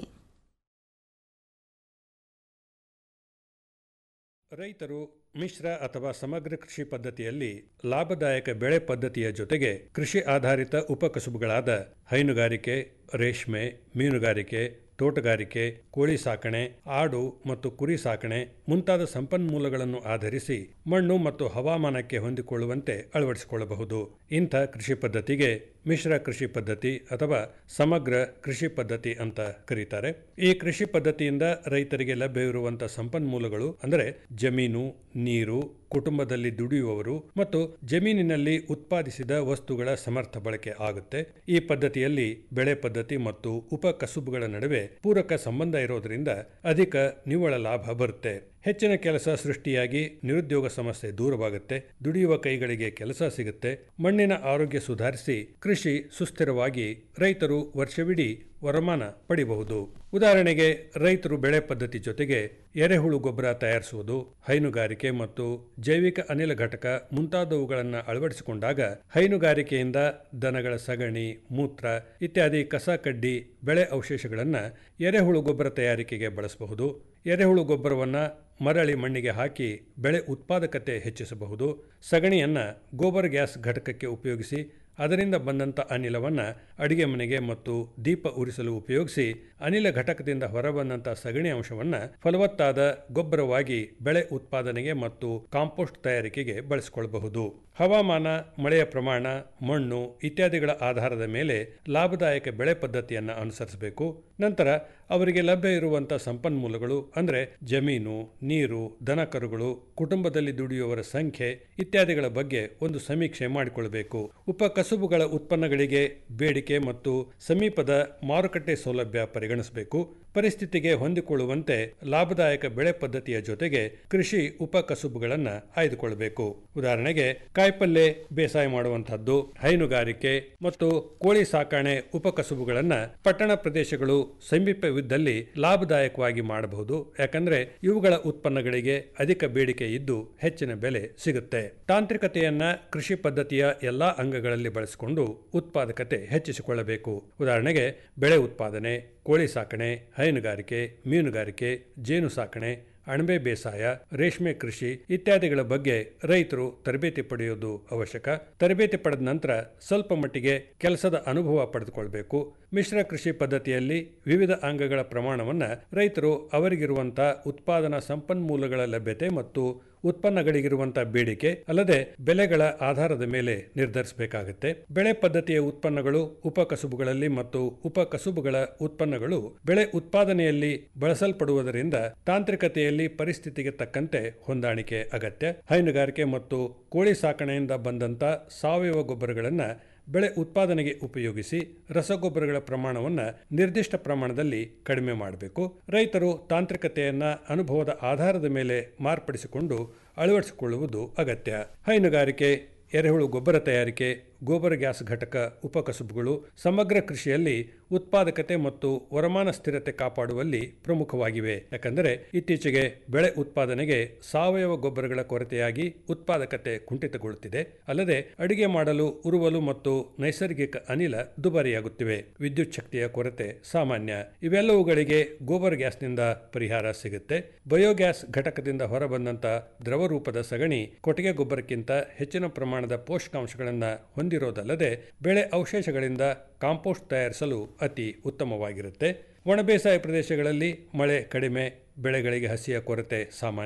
ರೈತರು ಮಿಶ್ರ ಅಥವಾ ಸಮಗ್ರ ಕೃಷಿ ಪದ್ಧತಿಯಲ್ಲಿ ಲಾಭದಾಯಕ ಬೆಳೆ ಪದ್ಧತಿಯ ಜೊತೆಗೆ ಕೃಷಿ ಆಧಾರಿತ ಉಪಕಸುಬುಗಳಾದ ಹೈನುಗಾರಿಕೆ ರೇಷ್ಮೆ ಮೀನುಗಾರಿಕೆ ತೋಟಗಾರಿಕೆ ಕೋಳಿ ಸಾಕಣೆ ಆಡು ಮತ್ತು ಕುರಿ ಸಾಕಣೆ ಮುಂತಾದ ಸಂಪನ್ಮೂಲಗಳನ್ನು ಆಧರಿಸಿ ಮಣ್ಣು ಮತ್ತು ಹವಾಮಾನಕ್ಕೆ ಹೊಂದಿಕೊಳ್ಳುವಂತೆ ಅಳವಡಿಸಿಕೊಳ್ಳಬಹುದು ಇಂಥ ಕೃಷಿ ಪದ್ಧತಿಗೆ ಮಿಶ್ರ ಕೃಷಿ ಪದ್ಧತಿ ಅಥವಾ ಸಮಗ್ರ ಕೃಷಿ ಪದ್ಧತಿ ಅಂತ ಕರೀತಾರೆ ಈ ಕೃಷಿ ಪದ್ಧತಿಯಿಂದ ರೈತರಿಗೆ ಲಭ್ಯವಿರುವಂತಹ ಸಂಪನ್ಮೂಲಗಳು ಅಂದರೆ ಜಮೀನು ನೀರು ಕುಟುಂಬದಲ್ಲಿ ದುಡಿಯುವವರು ಮತ್ತು ಜಮೀನಿನಲ್ಲಿ ಉತ್ಪಾದಿಸಿದ ವಸ್ತುಗಳ ಸಮರ್ಥ ಬಳಕೆ ಆಗುತ್ತೆ ಈ ಪದ್ಧತಿಯಲ್ಲಿ ಬೆಳೆ ಪದ್ಧತಿ ಮತ್ತು ಉಪ ಕಸುಬುಗಳ ನಡುವೆ ಪೂರಕ ಸಂಬಂಧ ಇರೋದ್ರಿಂದ ಅಧಿಕ ನಿವ್ವಳ ಲಾಭ ಬರುತ್ತೆ ಹೆಚ್ಚಿನ ಕೆಲಸ ಸೃಷ್ಟಿಯಾಗಿ ನಿರುದ್ಯೋಗ ಸಮಸ್ಯೆ ದೂರವಾಗುತ್ತೆ ದುಡಿಯುವ ಕೈಗಳಿಗೆ ಕೆಲಸ ಸಿಗುತ್ತೆ ಮಣ್ಣಿನ ಆರೋಗ್ಯ ಸುಧಾರಿಸಿ ಕೃಷಿ ಸುಸ್ಥಿರವಾಗಿ ರೈತರು ವರ್ಷವಿಡೀ ವರಮಾನ ಪಡಿಬಹುದು ಉದಾಹರಣೆಗೆ ರೈತರು ಬೆಳೆ ಪದ್ಧತಿ ಜೊತೆಗೆ ಎರೆಹುಳು ಗೊಬ್ಬರ ತಯಾರಿಸುವುದು ಹೈನುಗಾರಿಕೆ ಮತ್ತು ಜೈವಿಕ ಅನಿಲ ಘಟಕ ಮುಂತಾದವುಗಳನ್ನು ಅಳವಡಿಸಿಕೊಂಡಾಗ ಹೈನುಗಾರಿಕೆಯಿಂದ ದನಗಳ ಸಗಣಿ ಮೂತ್ರ ಇತ್ಯಾದಿ ಕಸ ಕಡ್ಡಿ ಬೆಳೆ ಅವಶೇಷಗಳನ್ನು ಎರೆಹುಳು ಗೊಬ್ಬರ ತಯಾರಿಕೆಗೆ ಬಳಸಬಹುದು ಎರೆಹುಳು ಗೊಬ್ಬರವನ್ನು ಮರಳಿ ಮಣ್ಣಿಗೆ ಹಾಕಿ ಬೆಳೆ ಉತ್ಪಾದಕತೆ ಹೆಚ್ಚಿಸಬಹುದು ಸಗಣಿಯನ್ನು ಗೋಬರ್ ಗ್ಯಾಸ್ ಘಟಕಕ್ಕೆ ಉಪಯೋಗಿಸಿ ಅದರಿಂದ ಬಂದಂಥ ಅನಿಲವನ್ನು ಅಡಿಗೆ ಮನೆಗೆ ಮತ್ತು ದೀಪ ಉರಿಸಲು ಉಪಯೋಗಿಸಿ ಅನಿಲ ಘಟಕದಿಂದ ಹೊರಬಂದಂಥ ಸಗಣಿ ಅಂಶವನ್ನು ಫಲವತ್ತಾದ ಗೊಬ್ಬರವಾಗಿ ಬೆಳೆ ಉತ್ಪಾದನೆಗೆ ಮತ್ತು ಕಾಂಪೋಸ್ಟ್ ತಯಾರಿಕೆಗೆ ಬಳಸಿಕೊಳ್ಳಬಹುದು ಹವಾಮಾನ ಮಳೆಯ ಪ್ರಮಾಣ ಮಣ್ಣು ಇತ್ಯಾದಿಗಳ ಆಧಾರದ ಮೇಲೆ ಲಾಭದಾಯಕ ಬೆಳೆ ಪದ್ಧತಿಯನ್ನು ಅನುಸರಿಸಬೇಕು ನಂತರ ಅವರಿಗೆ ಲಭ್ಯ ಇರುವಂಥ ಸಂಪನ್ಮೂಲಗಳು ಅಂದರೆ ಜಮೀನು ನೀರು ದನಕರುಗಳು ಕುಟುಂಬದಲ್ಲಿ ದುಡಿಯುವವರ ಸಂಖ್ಯೆ ಇತ್ಯಾದಿಗಳ ಬಗ್ಗೆ ಒಂದು ಸಮೀಕ್ಷೆ ಮಾಡಿಕೊಳ್ಳಬೇಕು ಉಪ ಕಸುಬುಗಳ ಉತ್ಪನ್ನಗಳಿಗೆ ಬೇಡಿಕೆ ಮತ್ತು ಸಮೀಪದ ಮಾರುಕಟ್ಟೆ ಸೌಲಭ್ಯ ಪರಿಗಣಿಸಬೇಕು ಪರಿಸ್ಥಿತಿಗೆ ಹೊಂದಿಕೊಳ್ಳುವಂತೆ ಲಾಭದಾಯಕ ಬೆಳೆ ಪದ್ಧತಿಯ ಜೊತೆಗೆ ಕೃಷಿ ಉಪ ಕಸುಬುಗಳನ್ನು ಆಯ್ದುಕೊಳ್ಳಬೇಕು ಉದಾಹರಣೆಗೆ ಕಾಯಿಪಲ್ಯ ಬೇಸಾಯ ಮಾಡುವಂತಹದ್ದು ಹೈನುಗಾರಿಕೆ ಮತ್ತು ಕೋಳಿ ಸಾಕಣೆ ಉಪಕಸುಬುಗಳನ್ನು ಪಟ್ಟಣ ಪ್ರದೇಶಗಳು ಸಮೀಪವಿದ್ದಲ್ಲಿ ಲಾಭದಾಯಕವಾಗಿ ಮಾಡಬಹುದು ಯಾಕಂದ್ರೆ ಇವುಗಳ ಉತ್ಪನ್ನಗಳಿಗೆ ಅಧಿಕ ಬೇಡಿಕೆ ಇದ್ದು ಹೆಚ್ಚಿನ ಬೆಲೆ ಸಿಗುತ್ತೆ ತಾಂತ್ರಿಕತೆಯನ್ನ ಕೃಷಿ ಪದ್ಧತಿಯ ಎಲ್ಲಾ ಅಂಗಗಳಲ್ಲಿ ಬಳಸಿಕೊಂಡು ಉತ್ಪಾದಕತೆ ಹೆಚ್ಚಿಸಿಕೊಳ್ಳಬೇಕು ಉದಾಹರಣೆಗೆ ಬೆಳೆ ಉತ್ಪಾದನೆ ಕೋಳಿ ಸಾಕಣೆ ಹೈನುಗಾರಿಕೆ ಮೀನುಗಾರಿಕೆ ಜೇನು ಸಾಕಣೆ ಅಣಬೆ ಬೇಸಾಯ ರೇಷ್ಮೆ ಕೃಷಿ ಇತ್ಯಾದಿಗಳ ಬಗ್ಗೆ ರೈತರು ತರಬೇತಿ ಪಡೆಯುವುದು ಅವಶ್ಯಕ ತರಬೇತಿ ಪಡೆದ ನಂತರ ಸ್ವಲ್ಪ ಮಟ್ಟಿಗೆ ಕೆಲಸದ ಅನುಭವ ಪಡೆದುಕೊಳ್ಬೇಕು ಮಿಶ್ರ ಕೃಷಿ ಪದ್ಧತಿಯಲ್ಲಿ ವಿವಿಧ ಅಂಗಗಳ ಪ್ರಮಾಣವನ್ನು ರೈತರು ಅವರಿಗಿರುವಂತಹ ಉತ್ಪಾದನಾ ಸಂಪನ್ಮೂಲಗಳ ಲಭ್ಯತೆ ಮತ್ತು ಉತ್ಪನ್ನಗಳಿಗಿರುವಂಥ ಬೇಡಿಕೆ ಅಲ್ಲದೆ ಬೆಲೆಗಳ ಆಧಾರದ ಮೇಲೆ ನಿರ್ಧರಿಸಬೇಕಾಗುತ್ತೆ ಬೆಳೆ ಪದ್ಧತಿಯ ಉತ್ಪನ್ನಗಳು ಉಪಕಸುಬುಗಳಲ್ಲಿ ಮತ್ತು ಉಪಕಸುಬುಗಳ ಉತ್ಪನ್ನಗಳು ಬೆಳೆ ಉತ್ಪಾದನೆಯಲ್ಲಿ ಬಳಸಲ್ಪಡುವುದರಿಂದ ತಾಂತ್ರಿಕತೆಯಲ್ಲಿ ಪರಿಸ್ಥಿತಿಗೆ ತಕ್ಕಂತೆ ಹೊಂದಾಣಿಕೆ ಅಗತ್ಯ ಹೈನುಗಾರಿಕೆ ಮತ್ತು ಕೋಳಿ ಸಾಕಣೆಯಿಂದ ಬಂದಂತ ಸಾವಯವ ಗೊಬ್ಬರಗಳನ್ನು ಬೆಳೆ ಉತ್ಪಾದನೆಗೆ ಉಪಯೋಗಿಸಿ ರಸಗೊಬ್ಬರಗಳ ಪ್ರಮಾಣವನ್ನು ನಿರ್ದಿಷ್ಟ ಪ್ರಮಾಣದಲ್ಲಿ ಕಡಿಮೆ ಮಾಡಬೇಕು ರೈತರು ತಾಂತ್ರಿಕತೆಯನ್ನ ಅನುಭವದ ಆಧಾರದ ಮೇಲೆ ಮಾರ್ಪಡಿಸಿಕೊಂಡು ಅಳವಡಿಸಿಕೊಳ್ಳುವುದು ಅಗತ್ಯ ಹೈನುಗಾರಿಕೆ ಎರೆಹುಳು ಗೊಬ್ಬರ ತಯಾರಿಕೆ ಗೋಬರ್ ಗ್ಯಾಸ್ ಘಟಕ ಉಪಕಸುಬುಗಳು ಸಮಗ್ರ ಕೃಷಿಯಲ್ಲಿ ಉತ್ಪಾದಕತೆ ಮತ್ತು ವರಮಾನ ಸ್ಥಿರತೆ ಕಾಪಾಡುವಲ್ಲಿ ಪ್ರಮುಖವಾಗಿವೆ ಯಾಕಂದರೆ ಇತ್ತೀಚೆಗೆ ಬೆಳೆ ಉತ್ಪಾದನೆಗೆ ಸಾವಯವ ಗೊಬ್ಬರಗಳ ಕೊರತೆಯಾಗಿ ಉತ್ಪಾದಕತೆ ಕುಂಠಿತಗೊಳ್ಳುತ್ತಿದೆ ಅಲ್ಲದೆ ಅಡಿಗೆ ಮಾಡಲು ಉರುವಲು ಮತ್ತು ನೈಸರ್ಗಿಕ ಅನಿಲ ದುಬಾರಿಯಾಗುತ್ತಿವೆ ವಿದ್ಯುತ್ ಶಕ್ತಿಯ ಕೊರತೆ ಸಾಮಾನ್ಯ ಇವೆಲ್ಲವುಗಳಿಗೆ ಗೋಬರ್ ಗ್ಯಾಸ್ನಿಂದ ಪರಿಹಾರ ಸಿಗುತ್ತೆ ಬಯೋಗ್ಯಾಸ್ ಘಟಕದಿಂದ ಹೊರಬಂದಂತ ದ್ರವ ರೂಪದ ಸಗಣಿ ಕೊಟ್ಟಿಗೆ ಗೊಬ್ಬರಕ್ಕಿಂತ ಹೆಚ್ಚಿನ ಪ್ರಮಾಣದ ಪೋಷಕಾಂಶಗಳನ್ನು ಹೊಂದಿರೋದಲ್ಲದೆ ಬೆಳೆ ಅವಶೇಷಗಳಿಂದ ಕಾಂಪೋಸ್ಟ್ ತಯಾರಿಸಲು ಅತಿ ಉತ್ತಮವಾಗಿರುತ್ತೆ ಒಣ ಬೇಸಾಯ ಪ್ರದೇಶಗಳಲ್ಲಿ ಮಳೆ ಕಡಿಮೆ ಬೆಳೆಗಳಿಗೆ ಹಸಿಯ ಕೊರತೆ ಸಾಮಾನ್ಯ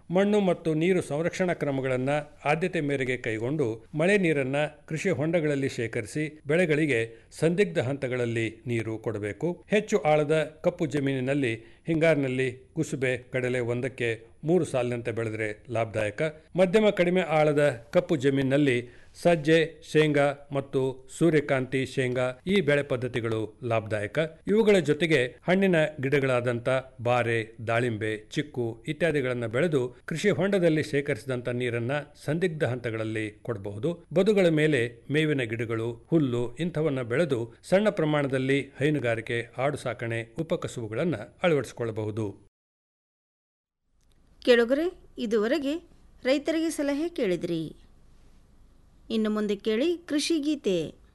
ಮಣ್ಣು ಮತ್ತು ನೀರು ಸಂರಕ್ಷಣಾ ಕ್ರಮಗಳನ್ನು ಆದ್ಯತೆ ಮೇರೆಗೆ ಕೈಗೊಂಡು ಮಳೆ ನೀರನ್ನ ಕೃಷಿ ಹೊಂಡಗಳಲ್ಲಿ ಶೇಖರಿಸಿ ಬೆಳೆಗಳಿಗೆ ಸಂದಿಗ್ಧ ಹಂತಗಳಲ್ಲಿ ನೀರು ಕೊಡಬೇಕು ಹೆಚ್ಚು ಆಳದ ಕಪ್ಪು ಜಮೀನಿನಲ್ಲಿ ಹಿಂಗಾರಿನಲ್ಲಿ ಕುಸುಬೆ ಕಡಲೆ ಒಂದಕ್ಕೆ ಮೂರು ಸಾಲಿನಂತೆ ಬೆಳೆದರೆ ಲಾಭದಾಯಕ ಮಧ್ಯಮ ಕಡಿಮೆ ಆಳದ ಕಪ್ಪು ಜಮೀನಿನಲ್ಲಿ ಸಜ್ಜೆ ಶೇಂಗಾ ಮತ್ತು ಸೂರ್ಯಕಾಂತಿ ಶೇಂಗಾ ಈ ಬೆಳೆ ಪದ್ಧತಿಗಳು ಲಾಭದಾಯಕ ಇವುಗಳ ಜೊತೆಗೆ ಹಣ್ಣಿನ ಗಿಡಗಳಾದಂಥ ಬಾರೆ ದಾಳಿಂಬೆ ಚಿಕ್ಕು ಇತ್ಯಾದಿಗಳನ್ನು ಬೆಳೆದು ಕೃಷಿ ಹೊಂಡದಲ್ಲಿ ಶೇಖರಿಸಿದಂಥ ನೀರನ್ನ ಸಂದಿಗ್ಧ ಹಂತಗಳಲ್ಲಿ ಕೊಡಬಹುದು ಬದುಗಳ ಮೇಲೆ ಮೇವಿನ ಗಿಡಗಳು ಹುಲ್ಲು ಇಂಥವನ್ನ ಬೆಳೆದು ಸಣ್ಣ ಪ್ರಮಾಣದಲ್ಲಿ ಹೈನುಗಾರಿಕೆ ಆಡು ಸಾಕಣೆ ಉಪಕಸುಬುಗಳನ್ನು ಅಳವಡಿಸಿಕೊಳ್ಳಬಹುದು ಕೇಳುಗರೆ ಇದುವರೆಗೆ ರೈತರಿಗೆ ಸಲಹೆ ಕೇಳಿದ್ರಿ ಇನ್ನು ಮುಂದೆ ಕೇಳಿ ಕೃಷಿ ಗೀತೆ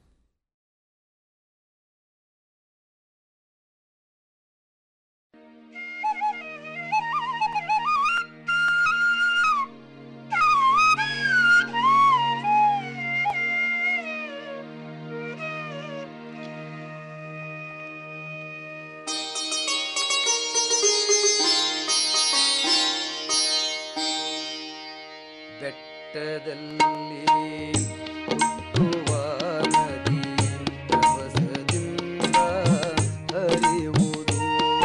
ಬೆಟ್ಟದಲ್ಲಿ ಹುಟ್ಟುವ ನದಿ ರಭಸದಿಂದ ಹರಿಯುವುದು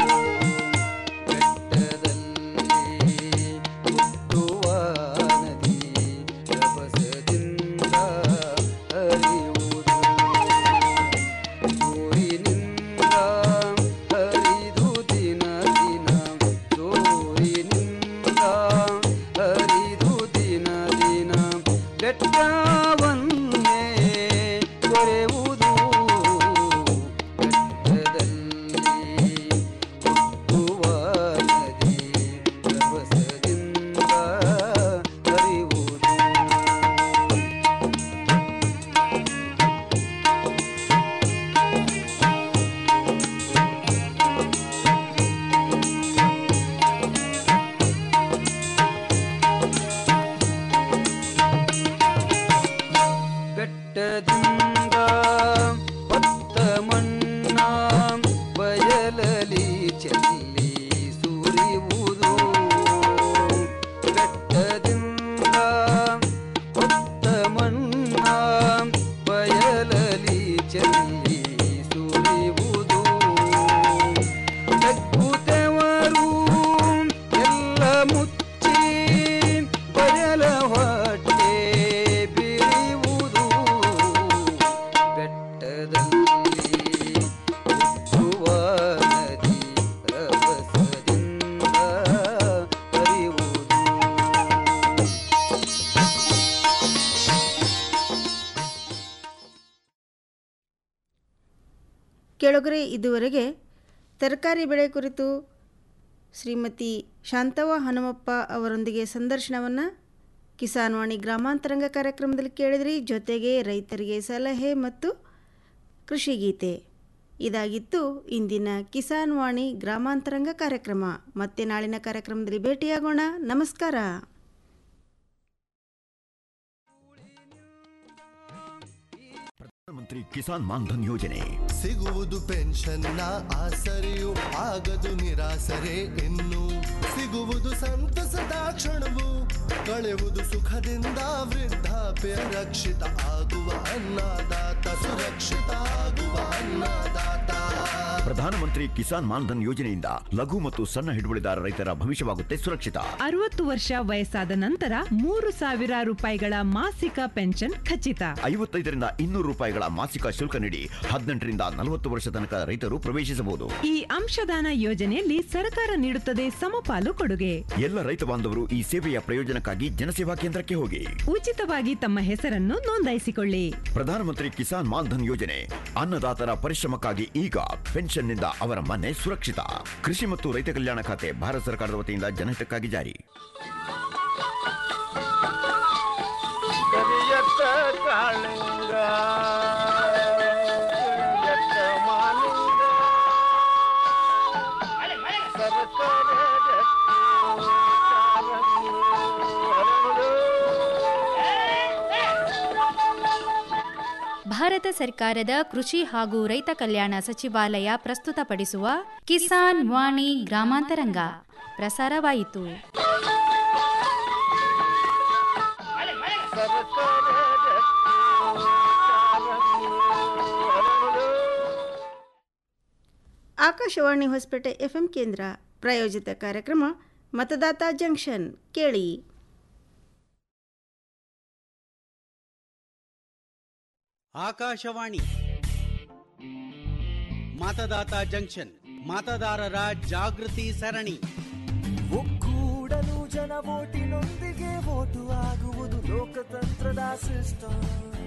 ಬೆಟ್ಟದಲ್ಲಿ ಹುಟ್ಟುವ ನದಿ ರಭಸದಿಂದ ಹರಿಯುವುದು ಸೂರಿನಿಂದ ಹರಿದು ದಿನ ದಿನ ಸೂರಿನಿಂದ ಹರಿದು ದಿನ ದಿನ ಬೆಟ್ಟವನ್ನೇ ಕೊರೆಯುವುದು ಬೆಟ್ಟದಲ್ಲಿ ಹುಟ್ಟುವ ನದಿ ರಭಸದಿಂದ ಹರಿಯುವುದು ಬೆಟ್ಟದಿಂದ ಹೊತ್ತ ಮಣ್ಣ ಬಯಲಲಿ ಚೆಲ್ಲಿ ಸುರಿಯುವುದು ಬೆಟ್ಟದಿಂದ ಹೊತ್ತ ಮಣ್ಣ ಬಯಲಲಿ ಚೆಲ್ಲಿ ಸುರಿಯುವುದು ತಗ್ಗುತ್ತವರು ಎಲ್ಲ ಮುಚ್ಚಿ ಬಯಲ ಹೊಟ್ಟೆ ಬಿರಿಯುವುದು ಬೆಟ್ಟದಲ್ಲಿ ಹುಟ್ಟುವ ನದಿ ರಭಸದಿಂದ ಹರಿಯುವುದು ಕೇಳುಗರೆ ಇದುವರೆಗೆ ತರಕಾರಿ ಬೆಳೆ ಕುರಿತು ಶ್ರೀಮತಿ ಶಾಂತವ್ವ ಹನುಮಪ್ಪ ಅವರೊಂದಿಗೆ ಸಂದರ್ಶನವನ್ನು ಕಿಸಾನ್ವಾಣಿ ಗ್ರಾಮಾಂತರಂಗ ಕಾರ್ಯಕ್ರಮದಲ್ಲಿ ಕೇಳಿದ್ರಿ ಜೊತೆಗೆ ರೈತರಿಗೆ ಸಲಹೆ ಮತ್ತು ಕೃಷಿ ಗೀತೆ ಇದಾಗಿತ್ತು ಇಂದಿನ ಕಿಸಾನ್ ವಾಣಿ ಗ್ರಾಮಾಂತರಂಗ ಕಾರ್ಯಕ್ರಮ ಮತ್ತೆ ನಾಳಿನ ಕಾರ್ಯಕ್ರಮದಲ್ಲಿ ಭೇಟಿಯಾಗೋಣ ನಮಸ್ಕಾರ ಪ್ರಧಾನಮಂತ್ರಿ ಕಿಸಾನ್ ಮಾನ್ಧನ್ ಯೋಜನೆ ಸಿಗುವುದು ಪೆನ್ಷನ್ನ ಆಸರೆಯು ಆಗದು ನಿರಾಸರೆ ಇನ್ನು ಸಿಗುವುದು ಸಂತಸದ ಕ್ಷಣವು ಕಳೆಯುವುದು ಸುಖದಿಂದ ವೃದ್ಧಾಪ್ಯ ರಕ್ಷಿತ ಆಗುವ ಅನ್ನದಾತ ಸುರಕ್ಷಿತ ಆಗುವ ಅನ್ನದಾತ ಪ್ರಧಾನಮಂತ್ರಿ ಕಿಸಾನ್ ಮಾನ್ಧನ್ ಯೋಜನೆಯಿಂದ ಲಘು ಮತ್ತು ಸಣ್ಣ ಹಿಡುವಳಿದಾರ ರೈತರ ಭವಿಷ್ಯವಾಗುತ್ತೆ ಸುರಕ್ಷಿತ ಅರವತ್ತು ವರ್ಷ ವಯಸ್ಸಾದ ನಂತರ ಮೂರು ಸಾವಿರ ರೂಪಾಯಿಗಳ ಮಾಸಿಕ ಪೆನ್ಷನ್ ಖಚಿತ ಐವತ್ತೈದರಿಂದ ಇನ್ನೂರು ರೂಪಾಯಿಗಳ ಮಾಸಿಕ ಶುಲ್ಕ ನೀಡಿ ಹದಿನೆಂಟರಿಂದ ನಲವತ್ತು ವರ್ಷ ತನಕ ರೈತರು ಪ್ರವೇಶಿಸಬಹುದು ಈ ಅಂಶದಾನ ಯೋಜನೆಯಲ್ಲಿ ಸರ್ಕಾರ ನೀಡುತ್ತದೆ ಸಮಪಾಲು ಕೊಡುಗೆ ಎಲ್ಲ ರೈತ ಬಾಂಧವರು ಈ ಸೇವೆಯ ಪ್ರಯೋಜನಕ್ಕಾಗಿ ಜನಸೇವಾ ಕೇಂದ್ರಕ್ಕೆ ಹೋಗಿ ಉಚಿತವಾಗಿ ತಮ್ಮ ಹೆಸರನ್ನು ನೋಂದಾಯಿಸಿಕೊಳ್ಳಿ ಪ್ರಧಾನಮಂತ್ರಿ ಕಿಸಾನ್ ಮಾನ್ಧನ್ ಯೋಜನೆ ಅನ್ನದಾತರ ಪರಿಶ್ರಮಕ್ಕಾಗಿ ಈಗ ಪೆನ್ಷನ್ನಿಂದ ಅವರ ಮನೆ ಸುರಕ್ಷಿತ ಕೃಷಿ ಮತ್ತು ರೈತ ಕಲ್ಯಾಣ ಖಾತೆ ಭಾರತ ಸರ್ಕಾರದ ವತಿಯಿಂದ ಜನಹಿತಕ್ಕಾಗಿ ಜಾರಿ ಕರಿಯತ್ತ ಕಾಳಿಂಗ ಕರಿಯತ್ತ ಮಾಲಿಂಗ ಸರಸರ ಗಟ್ಟಿ ಕಾರಂಗಿ ಹರಡು. ಭಾರತ ಸರ್ಕಾರದ ಕೃಷಿ ಹಾಗೂ ರೈತ ಕಲ್ಯಾಣ ಸಚಿವಾಲಯ ಪ್ರಸ್ತುತಪಡಿಸುವ ಕಿಸಾನ್ ವಾಣಿ ಗ್ರಾಮಾಂತರಂಗ ಪ್ರಸಾರವಾಯಿತು ಸರ್ಕಾರ ಆಕಾಶವಾಣಿ ಹೊಸಪೇಟೆ ಎಫ್ಎಂ ಕೇಂದ್ರ ಪ್ರಾಯೋಜಿತ ಕಾರ್ಯಕ್ರಮ ಮತದಾತ ಜಂಕ್ಷನ್ ಕೇಳಿ ಆಕಾಶವಾಣಿ ಮತದಾತ ಜಂಕ್ಷನ್ ಮತದಾರರ ಜಾಗೃತಿ ಸರಣಿ ಒಕ್ಕೂಡಲು ಜನ ಓಟಿನೊಂದಿಗೆ ಓಟು ಆಗುವುದು ಲೋಕತಂತ್ರದ ಸಿಸ್ಟಮ್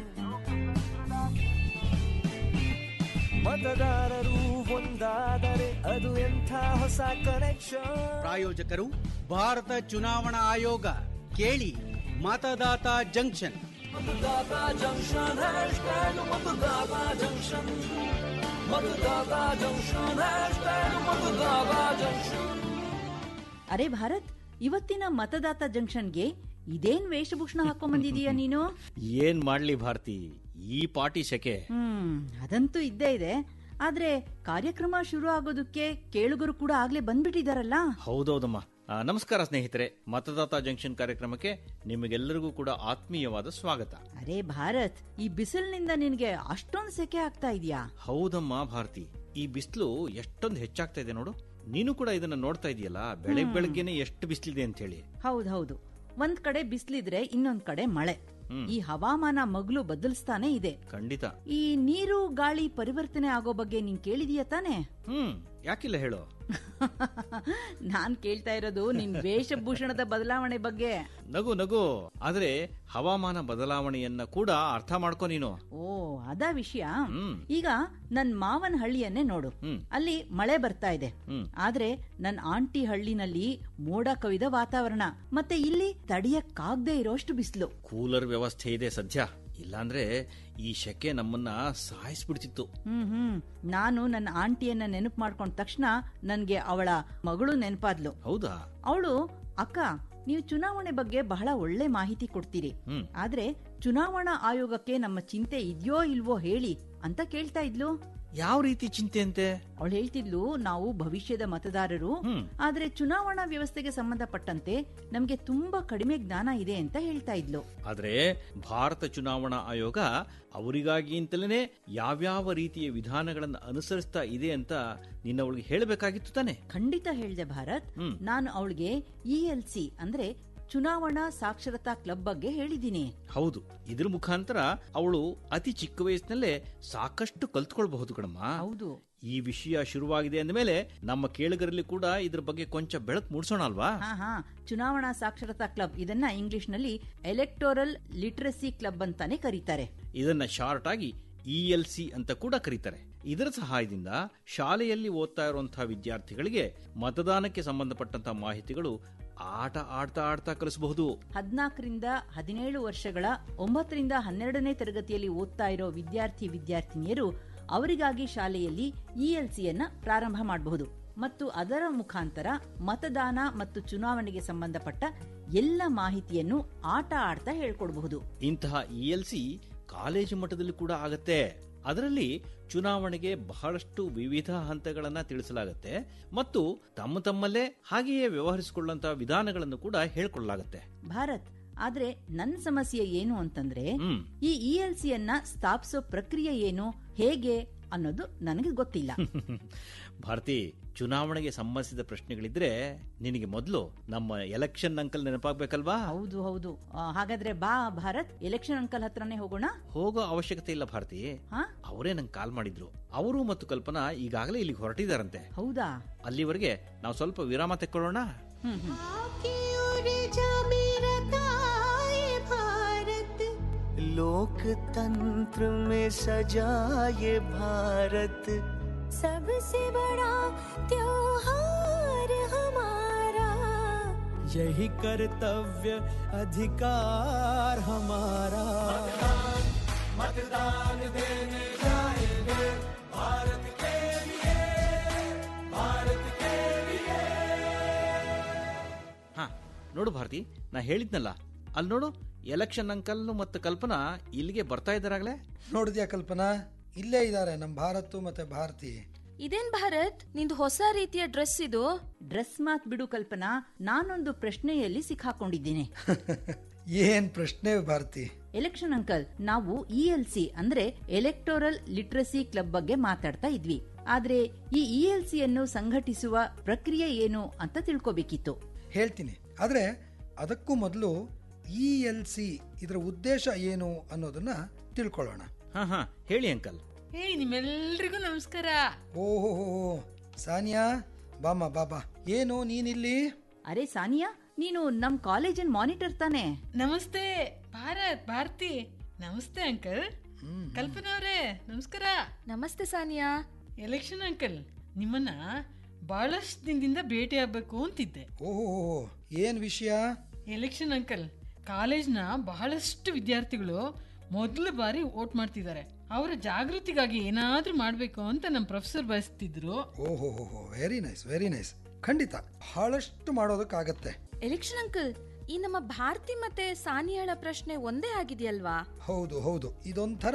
ಮತದಾರರು ಒಂದಾದರೆ ಅದು ಎಂಥ ಹೊಸ ಕನೆಕ್ಷನ್ ಪ್ರಾಯೋಜಕರು ಭಾರತ ಚುನಾವಣಾ ಆಯೋಗ ಕೇಳಿ Matadata junction Matadata junction hashtag Matadata junction Matadata junction hashtag Matadata junction ಅರೆ ಭಾರತ್ ಇವತ್ತಿನ ಮತದಾತ ಜಂಕ್ಷನ್ಗೆ ಇದೇನ್ ವೇಷಭೂಷಣ ಹಾಕೊಂಡ್ ನೀನು ಏನ್ ಮಾಡ್ಲಿ ಭಾರತಿ ಈ ಪಾಟಿ ಸೆಕೆ ಹ್ಮ್ ಅದಂತೂ ಇದ್ದೇ ಇದೆ ಆದ್ರೆ ಕಾರ್ಯಕ್ರಮ ಶುರು ಆಗೋದಕ್ಕೆ ಕೇಳುಗರು ಕೂಡ ಆಗ್ಲೇ ಬಂದ್ಬಿಟ್ಟಿದಾರಲ್ಲ ಹೌದೌದಮ್ಮ ಆ, ನಮಸ್ಕಾರ ಸ್ನೇಹಿತರೆ ಮತದಾತ ಜಂಕ್ಷನ್ ಕಾರ್ಯಕ್ರಮಕ್ಕೆ ನಿಮಗೆಲ್ಲರಿಗೂ ಕೂಡ ಆತ್ಮೀಯವಾದ ಸ್ವಾಗತ ಅರೆ ಭಾರತ್ ಈ ಬಿಸಿಲಿನಿಂದ ನಿನ್ಗೆ ಅಷ್ಟೊಂದು ಸೆಕೆ ಆಗ್ತಾ ಇದೆಯಾ ಹೌದಮ್ಮ ಭಾರತಿ ಈ ಬಿಸಿಲು ಎಷ್ಟೊಂದು ಹೆಚ್ಚಾಗ್ತಾ ಇದೆ ನೋಡು ನೀನು ಕೂಡ ಇದನ್ನ ನೋಡ್ತಾ ಇದೆಯಲ್ಲ ಬೆಳಗ್ಗೆ ಹ್ಮ್. ಬೆಳಗ್ಗೆನೆ ಎಷ್ಟು ಬಿಸಿಲಿದೆ ಅಂತ ಹೇಳಿ ಹೌದ್ ಹೌದು ಒಂದ್ ಕಡೆ ಬಿಸಿಲಿದ್ರೆ ಇನ್ನೊಂದ್ ಕಡೆ ಮಳೆ ಹ್ಮ್. ಈ ಹವಾಮಾನ ಮಗ್ಲು ಬದಲಿಸ್ತಾನೆ ಇದೆ ಖಂಡಿತ ಈ ನೀರು ಗಾಳಿ ಪರಿವರ್ತನೆ ಆಗೋ ಬಗ್ಗೆ ನೀನ್ ಕೇಳಿದೀಯ ತಾನೇ ಹ್ಮ್ ಯಾಕಿಲ್ಲ ಹೇಳು ನಾನ್ ಕೇಳ್ತಾ ಇರೋದು ನಿನ್ ವೇಷಭೂಷಣದ ಬದಲಾವಣೆ ಬಗ್ಗೆ ನಗು ನಗು ಆದ್ರೆ ಹವಾಮಾನ ಬದಲಾವಣೆಯನ್ನ ಕೂಡ ಅರ್ಥ ಮಾಡ್ಕೊ ನೀನು ಓ ಅದ ವಿಷಯ ಹ್ಮ್. ಈಗ ನನ್ ಮಾವನ ಹಳ್ಳಿಯನ್ನೇ ನೋಡು ಹ್ಮ್. ಅಲ್ಲಿ ಮಳೆ ಬರ್ತಾ ಇದೆ ಹ್ಮ್. ಆದ್ರೆ ನನ್ ಆಂಟಿ ಹಳ್ಳಿನಲ್ಲಿ ಮೋಡ ಕವಿದ ವಾತಾವರಣ ಮತ್ತೆ ಇಲ್ಲಿ ತಡಿಯಕ್ಕಾಗ್ದೇ ಇರೋಷ್ಟು ಬಿಸಿಲು ಕೂಲರ್ ವ್ಯವಸ್ಥೆ ಇದೆ ಸದ್ಯ ಇಲ್ಲಾಂದ್ರೆ ಈ ಶೆಕೆ ನಮ್ಮನ್ನ ಸಾಯಿಸ್ಬಿಡ್ತಿತ್ತು ಹ್ಮ್ ಹ್ಮ್ ನಾನು ನನ್ನ ಆಂಟಿಯನ್ನ ನೆನಪು ಮಾಡ್ಕೊಂಡ ತಕ್ಷಣ ನನ್ಗೆ ಅವಳ ಮಗಳು ನೆನಪಾದ್ಲು ಹೌದಾ ಅವಳು ಅಕ್ಕ ನೀವು ಚುನಾವಣೆ ಬಗ್ಗೆ ಬಹಳ ಒಳ್ಳೆ ಮಾಹಿತಿ ಕೊಡ್ತೀರಿ ಹ್ಮ್ ಆದ್ರೆ ಚುನಾವಣಾ ಆಯೋಗಕ್ಕೆ ನಮ್ಮ ಚಿಂತೆ ಇದೆಯೋ ಇಲ್ವೋ ಹೇಳಿ ಅಂತ ಕೇಳ್ತಾ ಇದ್ಲು ಯಾವ ರೀತಿ ಚಿಂತೆ ಅಂತೆ ಅವಳು ಹೇಳ್ತಿದ್ಲು ನಾವು ಭವಿಷ್ಯದ ಮತದಾರರು ಹ್ಮ್. ಆದ್ರೆ ಚುನಾವಣಾ ವ್ಯವಸ್ಥೆಗೆ ಸಂಬಂಧಪಟ್ಟಂತೆ ನಮ್ಗೆ ತುಂಬಾ ಕಡಿಮೆ ಜ್ಞಾನ ಇದೆ ಅಂತ ಹೇಳ್ತಾ ಇದ್ಲು ಆದ್ರೆ ಭಾರತ ಚುನಾವಣಾ ಆಯೋಗ ಅವರಿಗಾಗಿ ಅಂತಲೇ ಯಾವ್ಯಾವ ರೀತಿಯ ವಿಧಾನಗಳನ್ನು ಅನುಸರಿಸ್ತಾ ಇದೆ ಅಂತ ನಿನ್ನವಳಿಗೆ ಹೇಳಬೇಕಾಗಿತ್ತು ತಾನೆ ಖಂಡಿತ ಹೇಳ್ದೆ ಭಾರತ್ ಹ್ಮ್. ನಾನು ಅವಳಿಗೆ ಇ ಎಲ್ ಸಿ ಅಂದ್ರೆ ಚುನಾವಣಾ ಸಾಕ್ಷರತಾ ಕ್ಲಬ್ ಬಗ್ಗೆ ಹೇಳಿದ್ದೀನಿ ಹೌದು ಇದ್ರ ಮುಖಾಂತರ ಅವಳು ಅತಿ ಚಿಕ್ಕ ವಯಸ್ಸಿನಲ್ಲೇ ಸಾಕಷ್ಟು ಕಲ್ತ್ಕೊಳ್ಬಹುದು ಕಣಮ್ಮ ಹೌದು ಈ ವಿಷಯ ಶುರುವಾಗಿದೆ ಅಂದಮೇಲೆ ನಮ್ಮ ಕೇಳುಗರಲ್ಲಿ ಕೂಡ ಇದ್ರ ಬಗ್ಗೆ ಕೊಂಚ ಬೆಳಕು ಮೂಡಿಸೋಣ ಅಲ್ವಾ ಹಾ ಹಾ ಚುನಾವಣಾ ಸಾಕ್ಷರತಾ ಕ್ಲಬ್ ಇದನ್ನ ಇಂಗ್ಲಿಷ್ ನಲ್ಲಿ ಎಲೆಕ್ಟೋರಲ್ ಲಿಟ್ರಸಿ ಕ್ಲಬ್ ಅಂತಾನೆ ಕರೀತಾರೆ ಇದನ್ನ ಶಾರ್ಟ್ ಆಗಿ ಇ ಎಲ್ ಸಿ ಅಂತ ಕೂಡ ಕರೀತಾರೆ ಇದರ ಸಹಾಯದಿಂದ ಶಾಲೆಯಲ್ಲಿ ಓದ್ತಾ ಇರುವಂತಹ ವಿದ್ಯಾರ್ಥಿಗಳಿಗೆ ಮತದಾನಕ್ಕೆ ಸಂಬಂಧಪಟ್ಟಂತಹ ಮಾಹಿತಿಗಳು ಆಟ ಆಡ್ತಾ ಆಡ್ತಾ ಕಲಿಸಬಹುದು ಹದಿನಾಲ್ಕರಿಂದ ಹದಿನೇಳು ವರ್ಷಗಳ ಒಂಬತ್ತರಿಂದ ಹನ್ನೆರಡನೇ ತರಗತಿಯಲ್ಲಿ ಓದ್ತಾ ಇರೋ ವಿದ್ಯಾರ್ಥಿ ವಿದ್ಯಾರ್ಥಿನಿಯರು ಅವರಿಗಾಗಿ ಶಾಲೆಯಲ್ಲಿ ಇಎಲ್ಸಿಯನ್ನ ಪ್ರಾರಂಭ ಮಾಡಬಹುದು ಮತ್ತು ಅದರ ಮುಖಾಂತರ ಮತದಾನ ಮತ್ತು ಚುನಾವಣೆಗೆ ಸಂಬಂಧಪಟ್ಟ ಎಲ್ಲ ಮಾಹಿತಿಯನ್ನು ಆಟ ಆಡ್ತಾ ಹೇಳ್ಕೊಡಬಹುದು ಇಂತಹ ಇ ಎಲ್ ಸಿ ಕಾಲೇಜು ಮಟ್ಟದಲ್ಲಿ ಕೂಡ ಆಗತ್ತೆ ಅದರಲ್ಲಿ ಚುನಾವಣೆಗೆ ಬಹಳಷ್ಟು ವಿವಿಧ ಹಂತಗಳನ್ನ ತಿಳಿಸಲಾಗುತ್ತೆ ಮತ್ತು ತಮ್ಮ ತಮ್ಮಲ್ಲೇ ಹಾಗೆಯೇ ವ್ಯವಹರಿಸಿಕೊಳ್ಳುವಂತಹ ವಿಧಾನಗಳನ್ನು ಕೂಡ ಹೇಳ್ಕೊಳ್ಳಲಾಗುತ್ತೆ ಭಾರತ್ ಆದ್ರೆ ನನ್ನ ಸಮಸ್ಯೆ ಏನು ಅಂತಂದ್ರೆ ಹ್ಮ್ ಈ ಇಎಲ್ಸಿಯನ್ನ ಸ್ಥಾಪಿಸೋ ಪ್ರಕ್ರಿಯೆ ಏನು ಹೇಗೆ ಅನ್ನೋದು ನನಗೆ ಗೊತ್ತಿಲ್ಲ ಭಾರತಿ ಚುನಾವಣೆಗೆ ಸಂಬಂಧಿಸಿದ ಪ್ರಶ್ನೆಗಳಿದ್ರೆ ನಿನಗೆ ಮೊದಲು ನಮ್ಮ ಎಲೆಕ್ಷನ್ ಅಂಕಲ್ ನೆನಪಾಗ್ಬೇಕಲ್ವಾ ಹೌದು ಹೌದು ಆ, ಹಾಗಾದ್ರೆ ಬಾ ಭಾರತ್ ಎಲೆಕ್ಷನ್ ಅಂಕಲ್ ಹತ್ರನೇ ಹೋಗೋಣ ಹೋಗೋ ಅವಶ್ಯಕತೆ ಇಲ್ಲ ಭಾರತಿ ಹಾ ಅವರೇ ನಂಗೆ ಕಾಲ್ ಮಾಡಿದ್ರು ಅವರು ಮತ್ತು ಕಲ್ಪನಾ ಈಗಾಗಲೇ ಇಲ್ಲಿಗೆ ಹೊರಟಿದಾರಂತೆ ಹೌದಾ ಅಲ್ಲಿವರೆಗೆ ನಾವು ಸ್ವಲ್ಪ ವಿರಾಮ ತೆಕ್ಕೊಳ್ಳೋಣ ಹ್ಮ್ ಹ್ಮ್ लोकतंत्र में सजा ये भारत सबसे बड़ा त्योहार हमारा यही कर्तव्य अधिकार हमारा मतदान देने जाएंगे भारत के लिए भारत के लिए ಹಾ ನೋಡು ಭಾರತಿ ನಾ ಹೇಳಿದ್ನಲ್ಲ ಅಲ್ಲಿ ನೋಡು ಎಲೆಕ್ಷನ್ ಅಂಕಲ್ ಮತ್ತು ಕಲ್ಪನಾ ಇಲ್ಲಿಗೆ ಬರ್ತಾ ಇದ್ದಾರಾಗ್ಲೇ ನೋಡಿದ್ಯಾ ಕಲ್ಪನಾ ಇಲ್ಲೇ ಇದ್ದಾರೆ ನಮ್ಮ ಭಾರತ್ ಮತ್ತೆ ಭಾರತಿ ಇದೇನ್ ಭಾರತ್ ನಿಂದು ಹೊಸ ರೀತಿಯ ಡ್ರೆಸ್ ಇದು ಡ್ರೆಸ್ ಮಾತ್ ಬಿಡು ಕಲ್ಪನಾ ನಾನೊಂದು ಪ್ರಶ್ನೆಯಲ್ಲಿ ಸಿಕ್ಕಾಕೊಂಡಿದ್ದೀನಿ ಏನ್ ಪ್ರಶ್ನೆ ಭಾರತಿ ಎಲೆಕ್ಷನ್ ಅಂಕಲ್ ನಾವು ಇ ಎಲ್ ಸಿ ಅಂದ್ರೆ ಎಲೆಕ್ಟೋರಲ್ ಲಿಟ್ರಸಿ ಕ್ಲಬ್ ಬಗ್ಗೆ ಮಾತಾಡ್ತಾ ಇದ್ವಿ ಆದ್ರೆ ಈ ಇ ಎಲ್ ಸಿ ಅನ್ನು ಸಂಘಟಿಸುವ ಪ್ರಕ್ರಿಯೆ ಏನು ಅಂತ ತಿಳ್ಕೊಬೇಕಿತ್ತು ಹೇಳ್ತೀನಿ ಆದ್ರೆ ಅದಕ್ಕೂ ಮೊದಲು ಇ ಎಲ್ ಸಿ ಇದರ ಉದ್ದೇಶ ಏನು ಅನ್ನೋದನ್ನ ತಿಳ್ಕೊಳ್ಳೋಣ ಹಾ ಹಾ ಹೇಳಿ ಅಂಕಲ್ ಹೇಯ್ ನಿಮ್ಮೆಲ್ರಿಗೂ ನಮಸ್ಕಾರ ಓಹೋ ಸಾನಿಯಾ ಬಾಮ ಬಾಬಾ ಏನು ನೀನಿಲ್ಲಿ ಅರೆ ಸಾನಿಯಾ ನೀನು ನಮ್ ಕಾಲೇಜಿನ ಮಾನಿಟರ್ ತಾನೆ ನಮಸ್ತೆ ಭಾರತ್ ಭಾರತಿ ನಮಸ್ತೆ ಅಂಕಲ್ ಕಲ್ಪನಾ ಅವರೇ ನಮಸ್ಕಾರ ನಮಸ್ತೆ ಸಾನಿಯಾ ಎಲೆಕ್ಷನ್ ಅಂಕಲ್ ನಿಮ್ಮನ್ನ ಬಹಳಷ್ಟು ದಿನದಿಂದ ಭೇಟಿ ಆಗ್ಬೇಕು ಅಂತಿದ್ದೆ ಓಹೋ ಏನ್ ವಿಷಯ ಎಲೆಕ್ಷನ್ ಅಂಕಲ್ ಕಾಲೇಜ್ನ ಬಹಳಷ್ಟು ವಿದ್ಯಾರ್ಥಿಗಳು ಮೊದಲ ಬಾರಿ ವೋಟ್ ಮಾಡ್ತಿದ್ದಾರೆ ಅವರ ಜಾಗೃತಿಗಾಗಿ ಏನಾದ್ರೂ ಮಾಡಬೇಕು ಅಂತ ನಮ್ಮ ಪ್ರೊಫೆಸರ್ ಬಯಸ್ತಿದ್ರು ಓಹೋ ವೆರಿ ನೈಸ್ ವೆರಿ ನೈಸ್ ಖಂಡಿತ ಬಹಳಷ್ಟು ಮಾಡೋದಕ್ಕಾಗತ್ತೆ ಎಲೆಕ್ಷನ್ ಅಂಕಲ್ ಈ ನಮ್ಮ ಭಾರತಿ ಮತ್ತೆ ಸಾನಿಯಾಳ ಪ್ರಶ್ನೆ ಒಂದೇ ಆಗಿದೆಯಲ್ವಾ ಹೌದು ಹೌದು ಇದೊಂಥರ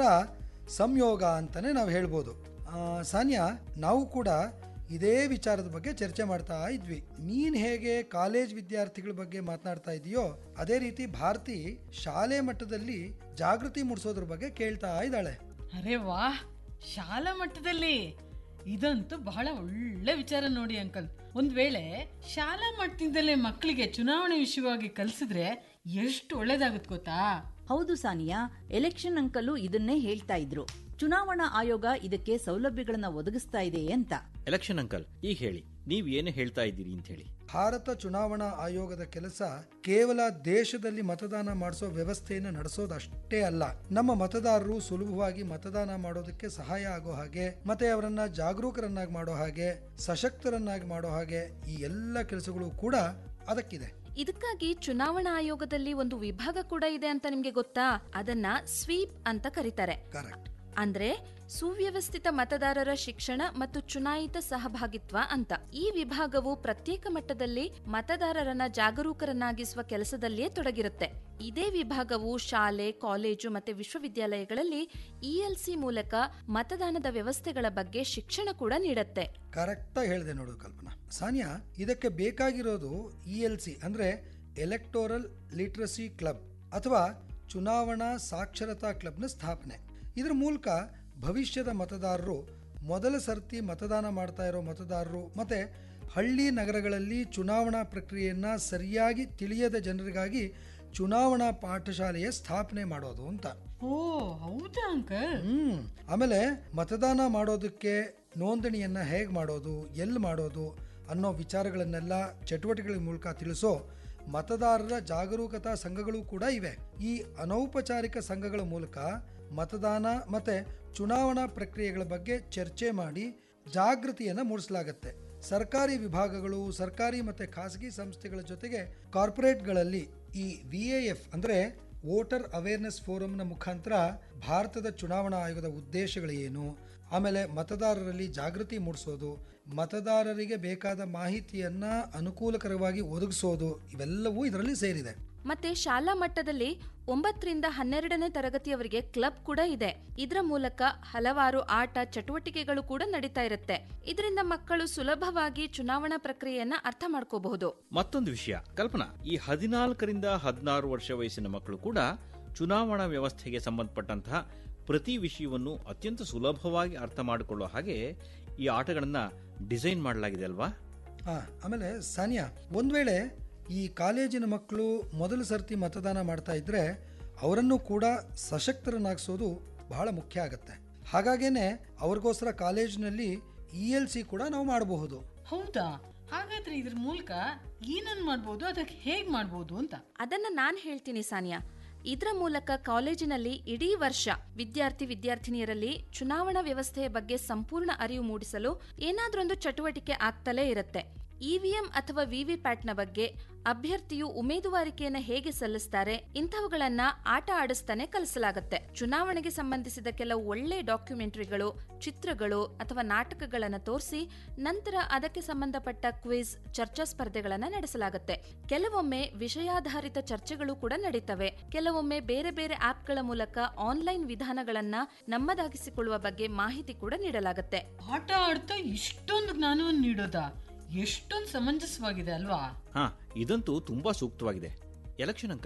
ಸಂಯೋಗ ಅಂತಾನೆ ನಾವು ಹೇಳ್ಬೋದು ಆ, ಸಾನ್ಯಾ ನಾವು ಕೂಡ ಇದೇ ವಿಚಾರದ ಬಗ್ಗೆ ಚರ್ಚೆ ಮಾಡ್ತಾ ಇದ್ವಿ ನೀನ್ ಹೇಗೆ ಕಾಲೇಜ್ ವಿದ್ಯಾರ್ಥಿಗಳ ಬಗ್ಗೆ ಮಾತನಾಡ್ತಾ ಇದೆಯೋ ಅದೇ ರೀತಿ ಭಾರತಿ ಶಾಲೆ ಮಟ್ಟದಲ್ಲಿ ಜಾಗೃತಿ ಮೂಡಿಸೋದ್ರ ಬಗ್ಗೆ ಕೇಳ್ತಾ ಇದ್ದಾಳೆ ಅರೆ ವಾ ಶಾಲಾ ಮಟ್ಟದಲ್ಲಿ ಇದಂತೂ ಬಹಳ ಒಳ್ಳೆ ವಿಚಾರ ನೋಡಿ ಅಂಕಲ್ ಒಂದ್ ವೇಳೆ ಶಾಲಾ ಮಟ್ಟದಿಂದಲೇ ಮಕ್ಕಳಿಗೆ ಚುನಾವಣೆ ವಿಷಯವಾಗಿ ಕಲಿಸಿದ್ರೆ ಎಷ್ಟು ಒಳ್ಳೇದಾಗುತ್ತೆ ಗೊತ್ತಾ ಹೌದು ಸಾನಿಯಾ ಎಲೆಕ್ಷನ್ ಅಂಕಲು ಇದನ್ನೇ ಹೇಳ್ತಾ ಇದ್ರು ಚುನಾವಣಾ ಆಯೋಗ ಇದಕ್ಕೆ ಸೌಲಭ್ಯಗಳನ್ನ ಒದಗಿಸ್ತಾ ಇದೆ ಅಂತ ಎಲೆಕ್ಷನ್ ಅಂಕಲ್ ಈಗ ಹೇಳಿ ನೀವ್ ಏನು ಹೇಳ್ತಾ ಇದ್ದೀರಿ ಅಂತ ಹೇಳಿ ಭಾರತ ಚುನಾವಣಾ ಆಯೋಗದ ಕೆಲಸ ಕೇವಲ ದೇಶದಲ್ಲಿ ಮತದಾನ ಮಾಡಿಸೋ ವ್ಯವಸ್ಥೆಯನ್ನು ನಡೆಸೋದಷ್ಟೇ ಅಲ್ಲ ನಮ್ಮ ಮತದಾರರು ಸುಲಭವಾಗಿ ಮತದಾನ ಮಾಡೋದಕ್ಕೆ ಸಹಾಯ ಆಗೋ ಹಾಗೆ ಮತ್ತೆ ಅವರನ್ನ ಜಾಗರೂಕರನ್ನಾಗಿ ಮಾಡೋ ಹಾಗೆ ಸಶಕ್ತರನ್ನಾಗಿ ಮಾಡೋ ಹಾಗೆ ಈ ಎಲ್ಲ ಕೆಲಸಗಳು ಕೂಡ ಅದಕ್ಕಿದೆ ಇದಕ್ಕಾಗಿ ಚುನಾವಣಾ ಆಯೋಗದಲ್ಲಿ ಒಂದು ವಿಭಾಗ ಕೂಡ ಇದೆ ಅಂತ ನಿಮ್ಗೆ ಗೊತ್ತಾ ಅದನ್ನ ಸ್ವೀಪ್ ಅಂತ ಕರೀತಾರೆ ಅಂದ್ರೆ ಸುವ್ಯವಸ್ಥಿತ ಮತದಾರರ ಶಿಕ್ಷಣ ಮತ್ತು ಚುನಾಯಿತ ಸಹಭಾಗಿತ್ವ ಅಂತ ಈ ವಿಭಾಗವು ಪ್ರತ್ಯೇಕ ಮಟ್ಟದಲ್ಲಿ ಮತದಾರರನ್ನ ಜಾಗರೂಕರನ್ನಾಗಿಸುವ ಕೆಲಸದಲ್ಲಿಯೇ ತೊಡಗಿರುತ್ತೆ ಇದೇ ವಿಭಾಗವು ಶಾಲೆ ಕಾಲೇಜು ಮತ್ತೆ ವಿಶ್ವವಿದ್ಯಾಲಯಗಳಲ್ಲಿ ಇಎಲ್ಸಿ ಮೂಲಕ ಮತದಾನದ ವ್ಯವಸ್ಥೆಗಳ ಬಗ್ಗೆ ಶಿಕ್ಷಣ ಕೂಡ ನೀಡುತ್ತೆ ಕರೆಕ್ಟಾಗಿ ಹೇಳಿದೆ ನೋಡು ಕಲ್ಪನಾ ಸಾನಿಯಾ ಇದಕ್ಕೆ ಬೇಕಾಗಿರೋದು ಇ ಎಲ್ ಸಿ ಅಂದ್ರೆ ಎಲೆಕ್ಟೋರಲ್ ಲಿಟ್ರಸಿ ಕ್ಲಬ್ ಅಥವಾ ಚುನಾವಣಾ ಸಾಕ್ಷರತಾ ಕ್ಲಬ್ನ ಸ್ಥಾಪನೆ ಇದರ ಮೂಲಕ ಭವಿಷ್ಯದ ಮತದಾರರು ಮೊದಲ ಸರ್ತಿ ಮತದಾನ ಮಾಡ್ತಾ ಇರೋ ಮತದಾರರು ಮತ್ತೆ ಹಳ್ಳಿ ನಗರಗಳಲ್ಲಿ ಚುನಾವಣಾ ಪ್ರಕ್ರಿಯೆಯನ್ನ ಸರಿಯಾಗಿ ತಿಳಿಯದ ಜನರಿಗಾಗಿ ಚುನಾವಣಾ ಪಾಠಶಾಲೆಯ ಸ್ಥಾಪನೆ ಮಾಡೋದು ಅಂತ ಓ ಹೌದಾ ಅಂಕಲ್ ಹ್ಮ್ ಆಮೇಲೆ ಮತದಾನ ಮಾಡೋದಕ್ಕೆ ನೋಂದಣಿಯನ್ನ ಹೇಗೆ ಮಾಡೋದು ಎಲ್ಲಿ ಮಾಡೋದು ಅನ್ನೋ ವಿಚಾರಗಳನ್ನೆಲ್ಲ ಚಟುವಟಿಕೆಗಳ ಮೂಲಕ ತಿಳಿಸೋ ಮತದಾರರ ಜಾಗರೂಕತಾ ಸಂಘಗಳು ಕೂಡ ಇವೆ ಈ ಅನೌಪಚಾರಿಕ ಸಂಘಗಳ ಮೂಲಕ ಮತದಾನ ಮತ್ತೆ ಚುನಾವಣಾ ಪ್ರಕ್ರಿಯೆಗಳ ಬಗ್ಗೆ ಚರ್ಚೆ ಮಾಡಿ ಜಾಗೃತಿಯನ್ನು ಮೂಡಿಸಲಾಗುತ್ತೆ ಸರ್ಕಾರಿ ವಿಭಾಗಗಳು ಸರ್ಕಾರಿ ಮತ್ತೆ ಖಾಸಗಿ ಸಂಸ್ಥೆಗಳ ಜೊತೆಗೆ ಕಾರ್ಪೊರೇಟ್ಗಳಲ್ಲಿ ಈ ವಿ ಎ ಎಫ್ ಅಂದ್ರೆ ವೋಟರ್ ಅವೇರ್ನೆಸ್ ಫೋರಂನ ಮುಖಾಂತರ ಭಾರತದ ಚುನಾವಣಾ ಆಯೋಗದ ಉದ್ದೇಶಗಳು ಏನು ಆಮೇಲೆ ಮತದಾರರಲ್ಲಿ ಜಾಗೃತಿ ಮೂಡಿಸೋದು ಮತದಾರರಿಗೆ ಬೇಕಾದ ಮಾಹಿತಿಯನ್ನ ಅನುಕೂಲಕರವಾಗಿ ಒದಗಿಸೋದು ಇವೆಲ್ಲವೂ ಇದರಲ್ಲಿ ಸೇರಿದೆ ಮತ್ತೆ ಶಾಲಾ ಮಟ್ಟದಲ್ಲಿ ಒಂಬತ್ತರಿಂದ ಹನ್ನೆರಡನೇ ತರಗತಿಯವರಿಗೆ ಕ್ಲಬ್ ಕೂಡ ಇದೆ ಇದರ ಮೂಲಕ ಹಲವಾರು ಆಟ ಚಟುವಟಿಕೆಗಳು ಕೂಡ ನಡೀತಾ ಇರುತ್ತೆ ಇದರಿಂದ ಮಕ್ಕಳು ಸುಲಭವಾಗಿ ಚುನಾವಣಾ ಪ್ರಕ್ರಿಯೆಯನ್ನ ಅರ್ಥ ಮಾಡ್ಕೋಬಹುದು ಮತ್ತೊಂದು ವಿಷಯ ಕಲ್ಪನಾ ಈ ಹದಿನಾಲ್ಕರಿಂದ ಹದಿನಾರು ವರ್ಷ ವಯಸ್ಸಿನ ಮಕ್ಕಳು ಕೂಡ ಚುನಾವಣಾ ವ್ಯವಸ್ಥೆಗೆ ಸಂಬಂಧಪಟ್ಟಂತಹ ಪ್ರತಿ ವಿಷಯವನ್ನು ಅತ್ಯಂತ ಸುಲಭವಾಗಿ ಅರ್ಥ ಮಾಡಿಕೊಳ್ಳೋ ಹಾಗೆ ಈ ಆಟಗಳನ್ನ ಡಿಸೈನ್ ಮಾಡಲಾಗಿದೆ ಅಲ್ವಾ ಹಾ ಆಮೇಲೆ ಸಾನಿಯಾ ಒಂದ್ ವೇಳೆ ಈ ಕಾಲೇಜಿನ ಮಕ್ಕಳು ಮೊದಲ ಸರ್ತಿ ಮತದಾನ ಮಾಡ್ತಾ ಇದ್ರೆ ಅವರನ್ನು ಕೂಡ ಸಶಕ್ತರನ್ನಾಗಿಸೋದು ಬಹಳ ಮುಖ್ಯ ಆಗತ್ತೆ ಹಾಗಾಗೇನೆ ಅವ್ರಿಗೋಸ್ಕರ ಕಾಲೇಜಿನಲ್ಲಿ ಇ ಎಲ್ ಸಿ ಕೂಡ ನಾವು ಮಾಡಬಹುದು ಹೌದಾ ಹಾಗಾದ್ರೆ ಇದ್ರ ಮೂಲಕ ಏನನ್ ಮಾಡ್ಬೋದು ಅದಕ್ಕೆ ಹೇಗ್ ಮಾಡ್ಬೋದು ಅಂತ ಅದನ್ನ ನಾನ್ ಹೇಳ್ತೀನಿ ಸಾನಿಯಾ ಇದರ ಮೂಲಕ ಕಾಲೇಜಿನಲ್ಲಿ ಇಡೀ ವರ್ಷ ವಿದ್ಯಾರ್ಥಿ ವಿದ್ಯಾರ್ಥಿನಿಯರಲ್ಲಿ ಚುನಾವಣಾ ವ್ಯವಸ್ಥೆಯ ಬಗ್ಗೆ ಸಂಪೂರ್ಣ ಅರಿವು ಮೂಡಿಸಲು ಏನಾದ್ರೊಂದು ಚಟುವಟಿಕೆ ಆಗ್ತಲೇ ಇರುತ್ತೆ ಇವಿಎಂ ಅಥವಾ ವಿವಿಪ್ಯಾಟ್ನ ಬಗ್ಗೆ ಅಭ್ಯರ್ಥಿಯು ಉಮೇದುವಾರಿಕೆಯನ್ನ ಹೇಗೆ ಸಲ್ಲಿಸ್ತಾರೆ ಇಂಥವುಗಳನ್ನ ಆಟ ಆಡಿಸ್ತಾನೆ ಕಲಿಸಲಾಗುತ್ತೆ ಚುನಾವಣೆಗೆ ಸಂಬಂಧಿಸಿದ ಕೆಲವು ಒಳ್ಳೆ ಡಾಕ್ಯುಮೆಂಟರಿಗಳು ಚಿತ್ರಗಳು ಅಥವಾ ನಾಟಕಗಳನ್ನ ತೋರಿಸಿ ನಂತರ ಅದಕ್ಕೆ ಸಂಬಂಧಪಟ್ಟ ಕ್ವಿಜ್ ಚರ್ಚಾ ಸ್ಪರ್ಧೆಗಳನ್ನ ನಡೆಸಲಾಗುತ್ತೆ ಕೆಲವೊಮ್ಮೆ ವಿಷಯಾಧಾರಿತ ಚರ್ಚೆಗಳು ಕೂಡ ನಡೀತವೆ ಕೆಲವೊಮ್ಮೆ ಬೇರೆ ಬೇರೆ ಆಪ್ಗಳ ಮೂಲಕ ಆನ್ಲೈನ್ ವಿಧಾನಗಳನ್ನ ನಮ್ಮದಾಗಿಸಿಕೊಳ್ಳುವ ಬಗ್ಗೆ ಮಾಹಿತಿ ಕೂಡ ನೀಡಲಾಗುತ್ತೆ ಆಟ ಆಡ್ತಾ ಇಷ್ಟೊಂದು ಜ್ಞಾನವನ್ನು ನೀಡೋದಾ ಎಷ್ಟೊಂದು ಸಮಂಜಸವಾಗಿದೆ ಅಲ್ವಾ ಹಾ ಇದಂತೂ ತುಂಬಾ ಸೂಕ್ತವಾಗಿದೆ ಎಲೆಕ್ಷನ್ ಅಂಕಲ್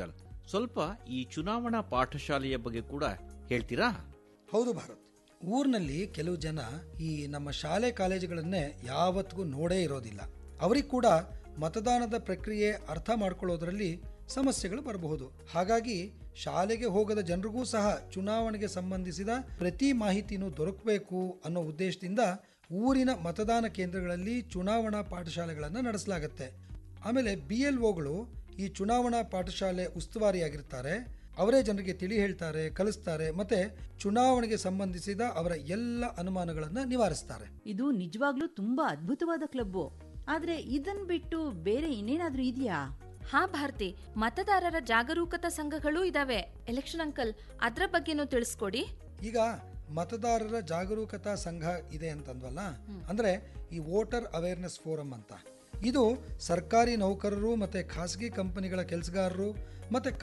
ಸ್ವಲ್ಪ ಈ ಚುನಾವಣಾ ಪಾಠಶಾಲೆಯ ಬಗ್ಗೆ ಕೂಡ ಹೇಳ್ತೀರಾ ಹೌದು ಭಾರತ್ ಊರಿನಲ್ಲಿ ಕೆಲವು ಜನ ಈ ನಮ್ಮ ಶಾಲೆ ಕಾಲೇಜುಗಳನ್ನೇ ಯಾವತ್ತಿಗೂ ನೋಡೇ ಇರೋದಿಲ್ಲ ಅವರಿಗೆ ಕೂಡ ಮತದಾನದ ಪ್ರಕ್ರಿಯೆ ಅರ್ಥ ಮಾಡ್ಕೊಳ್ಳೋದ್ರಲ್ಲಿ ಸಮಸ್ಯೆಗಳು ಬರಬಹುದು ಹಾಗಾಗಿ ಶಾಲೆಗೆ ಹೋಗದ ಜನರಿಗೂ ಸಹ ಚುನಾವಣೆಗೆ ಸಂಬಂಧಿಸಿದ ಪ್ರತಿ ಮಾಹಿತಿನೂ ದೊರಕಬೇಕು ಅನ್ನೋ ಉದ್ದೇಶದಿಂದ ಊರಿನ ಮತದಾನ ಕೇಂದ್ರಗಳಲ್ಲಿ ಚುನಾವಣಾ ಪಾಠಶಾಲೆಗಳನ್ನು ನಡೆಸಲಾಗುತ್ತೆ ಆಮೇಲೆ ಬಿ ಎಲ್ ಒಗಳು ಈ ಚುನಾವಣಾ ಪಾಠಶಾಲೆ ಉಸ್ತುವಾರಿಯಾಗಿರ್ತಾರೆ ಅವರೇ ಜನರಿಗೆ ತಿಳಿ ಹೇಳ್ತಾರೆ ಕಲಿಸ್ತಾರೆ ಮತ್ತೆ ಚುನಾವಣೆಗೆ ಸಂಬಂಧಿಸಿದ ಅವರ ಎಲ್ಲ ಅನುಮಾನಗಳನ್ನು ನಿವಾರಿಸ್ತಾರೆ ಇದು ನಿಜವಾಗ್ಲೂ ತುಂಬಾ ಅದ್ಭುತವಾದ ಕ್ಲಬ್ಬು ಆದ್ರೆ ಇದನ್ ಬಿಟ್ಟು ಬೇರೆ ಇನ್ನೇನಾದ್ರೂ ಇದೆಯಾ ಹಾ ಭಾರತಿ ಮತದಾರರ ಜಾಗರೂಕತಾ ಸಂಘಗಳೂ ಇದಾವೆ ಎಲೆಕ್ಷನ್ ಅಂಕಲ್ ಅದ್ರ ಬಗ್ಗೆನೂ ತಿಳಿಸ್ಕೊಡಿ ಈಗ ಮತದಾರರ ಜಾಗರೂಕತಾ ಸಂಘ ಇದೆ ಅಂತಂದ್ವಲ್ಲ ಅಂದ್ರೆ ಈ ವೋಟರ್ ಅವೇರ್ನೆಸ್ ಫೋರಂ ಅಂತ ಇದು ಸರ್ಕಾರಿ ನೌಕರರು ಮತ್ತೆ ಖಾಸಗಿ ಕಂಪನಿಗಳ ಕೆಲಸಗಾರರು ಮತ್ತೆ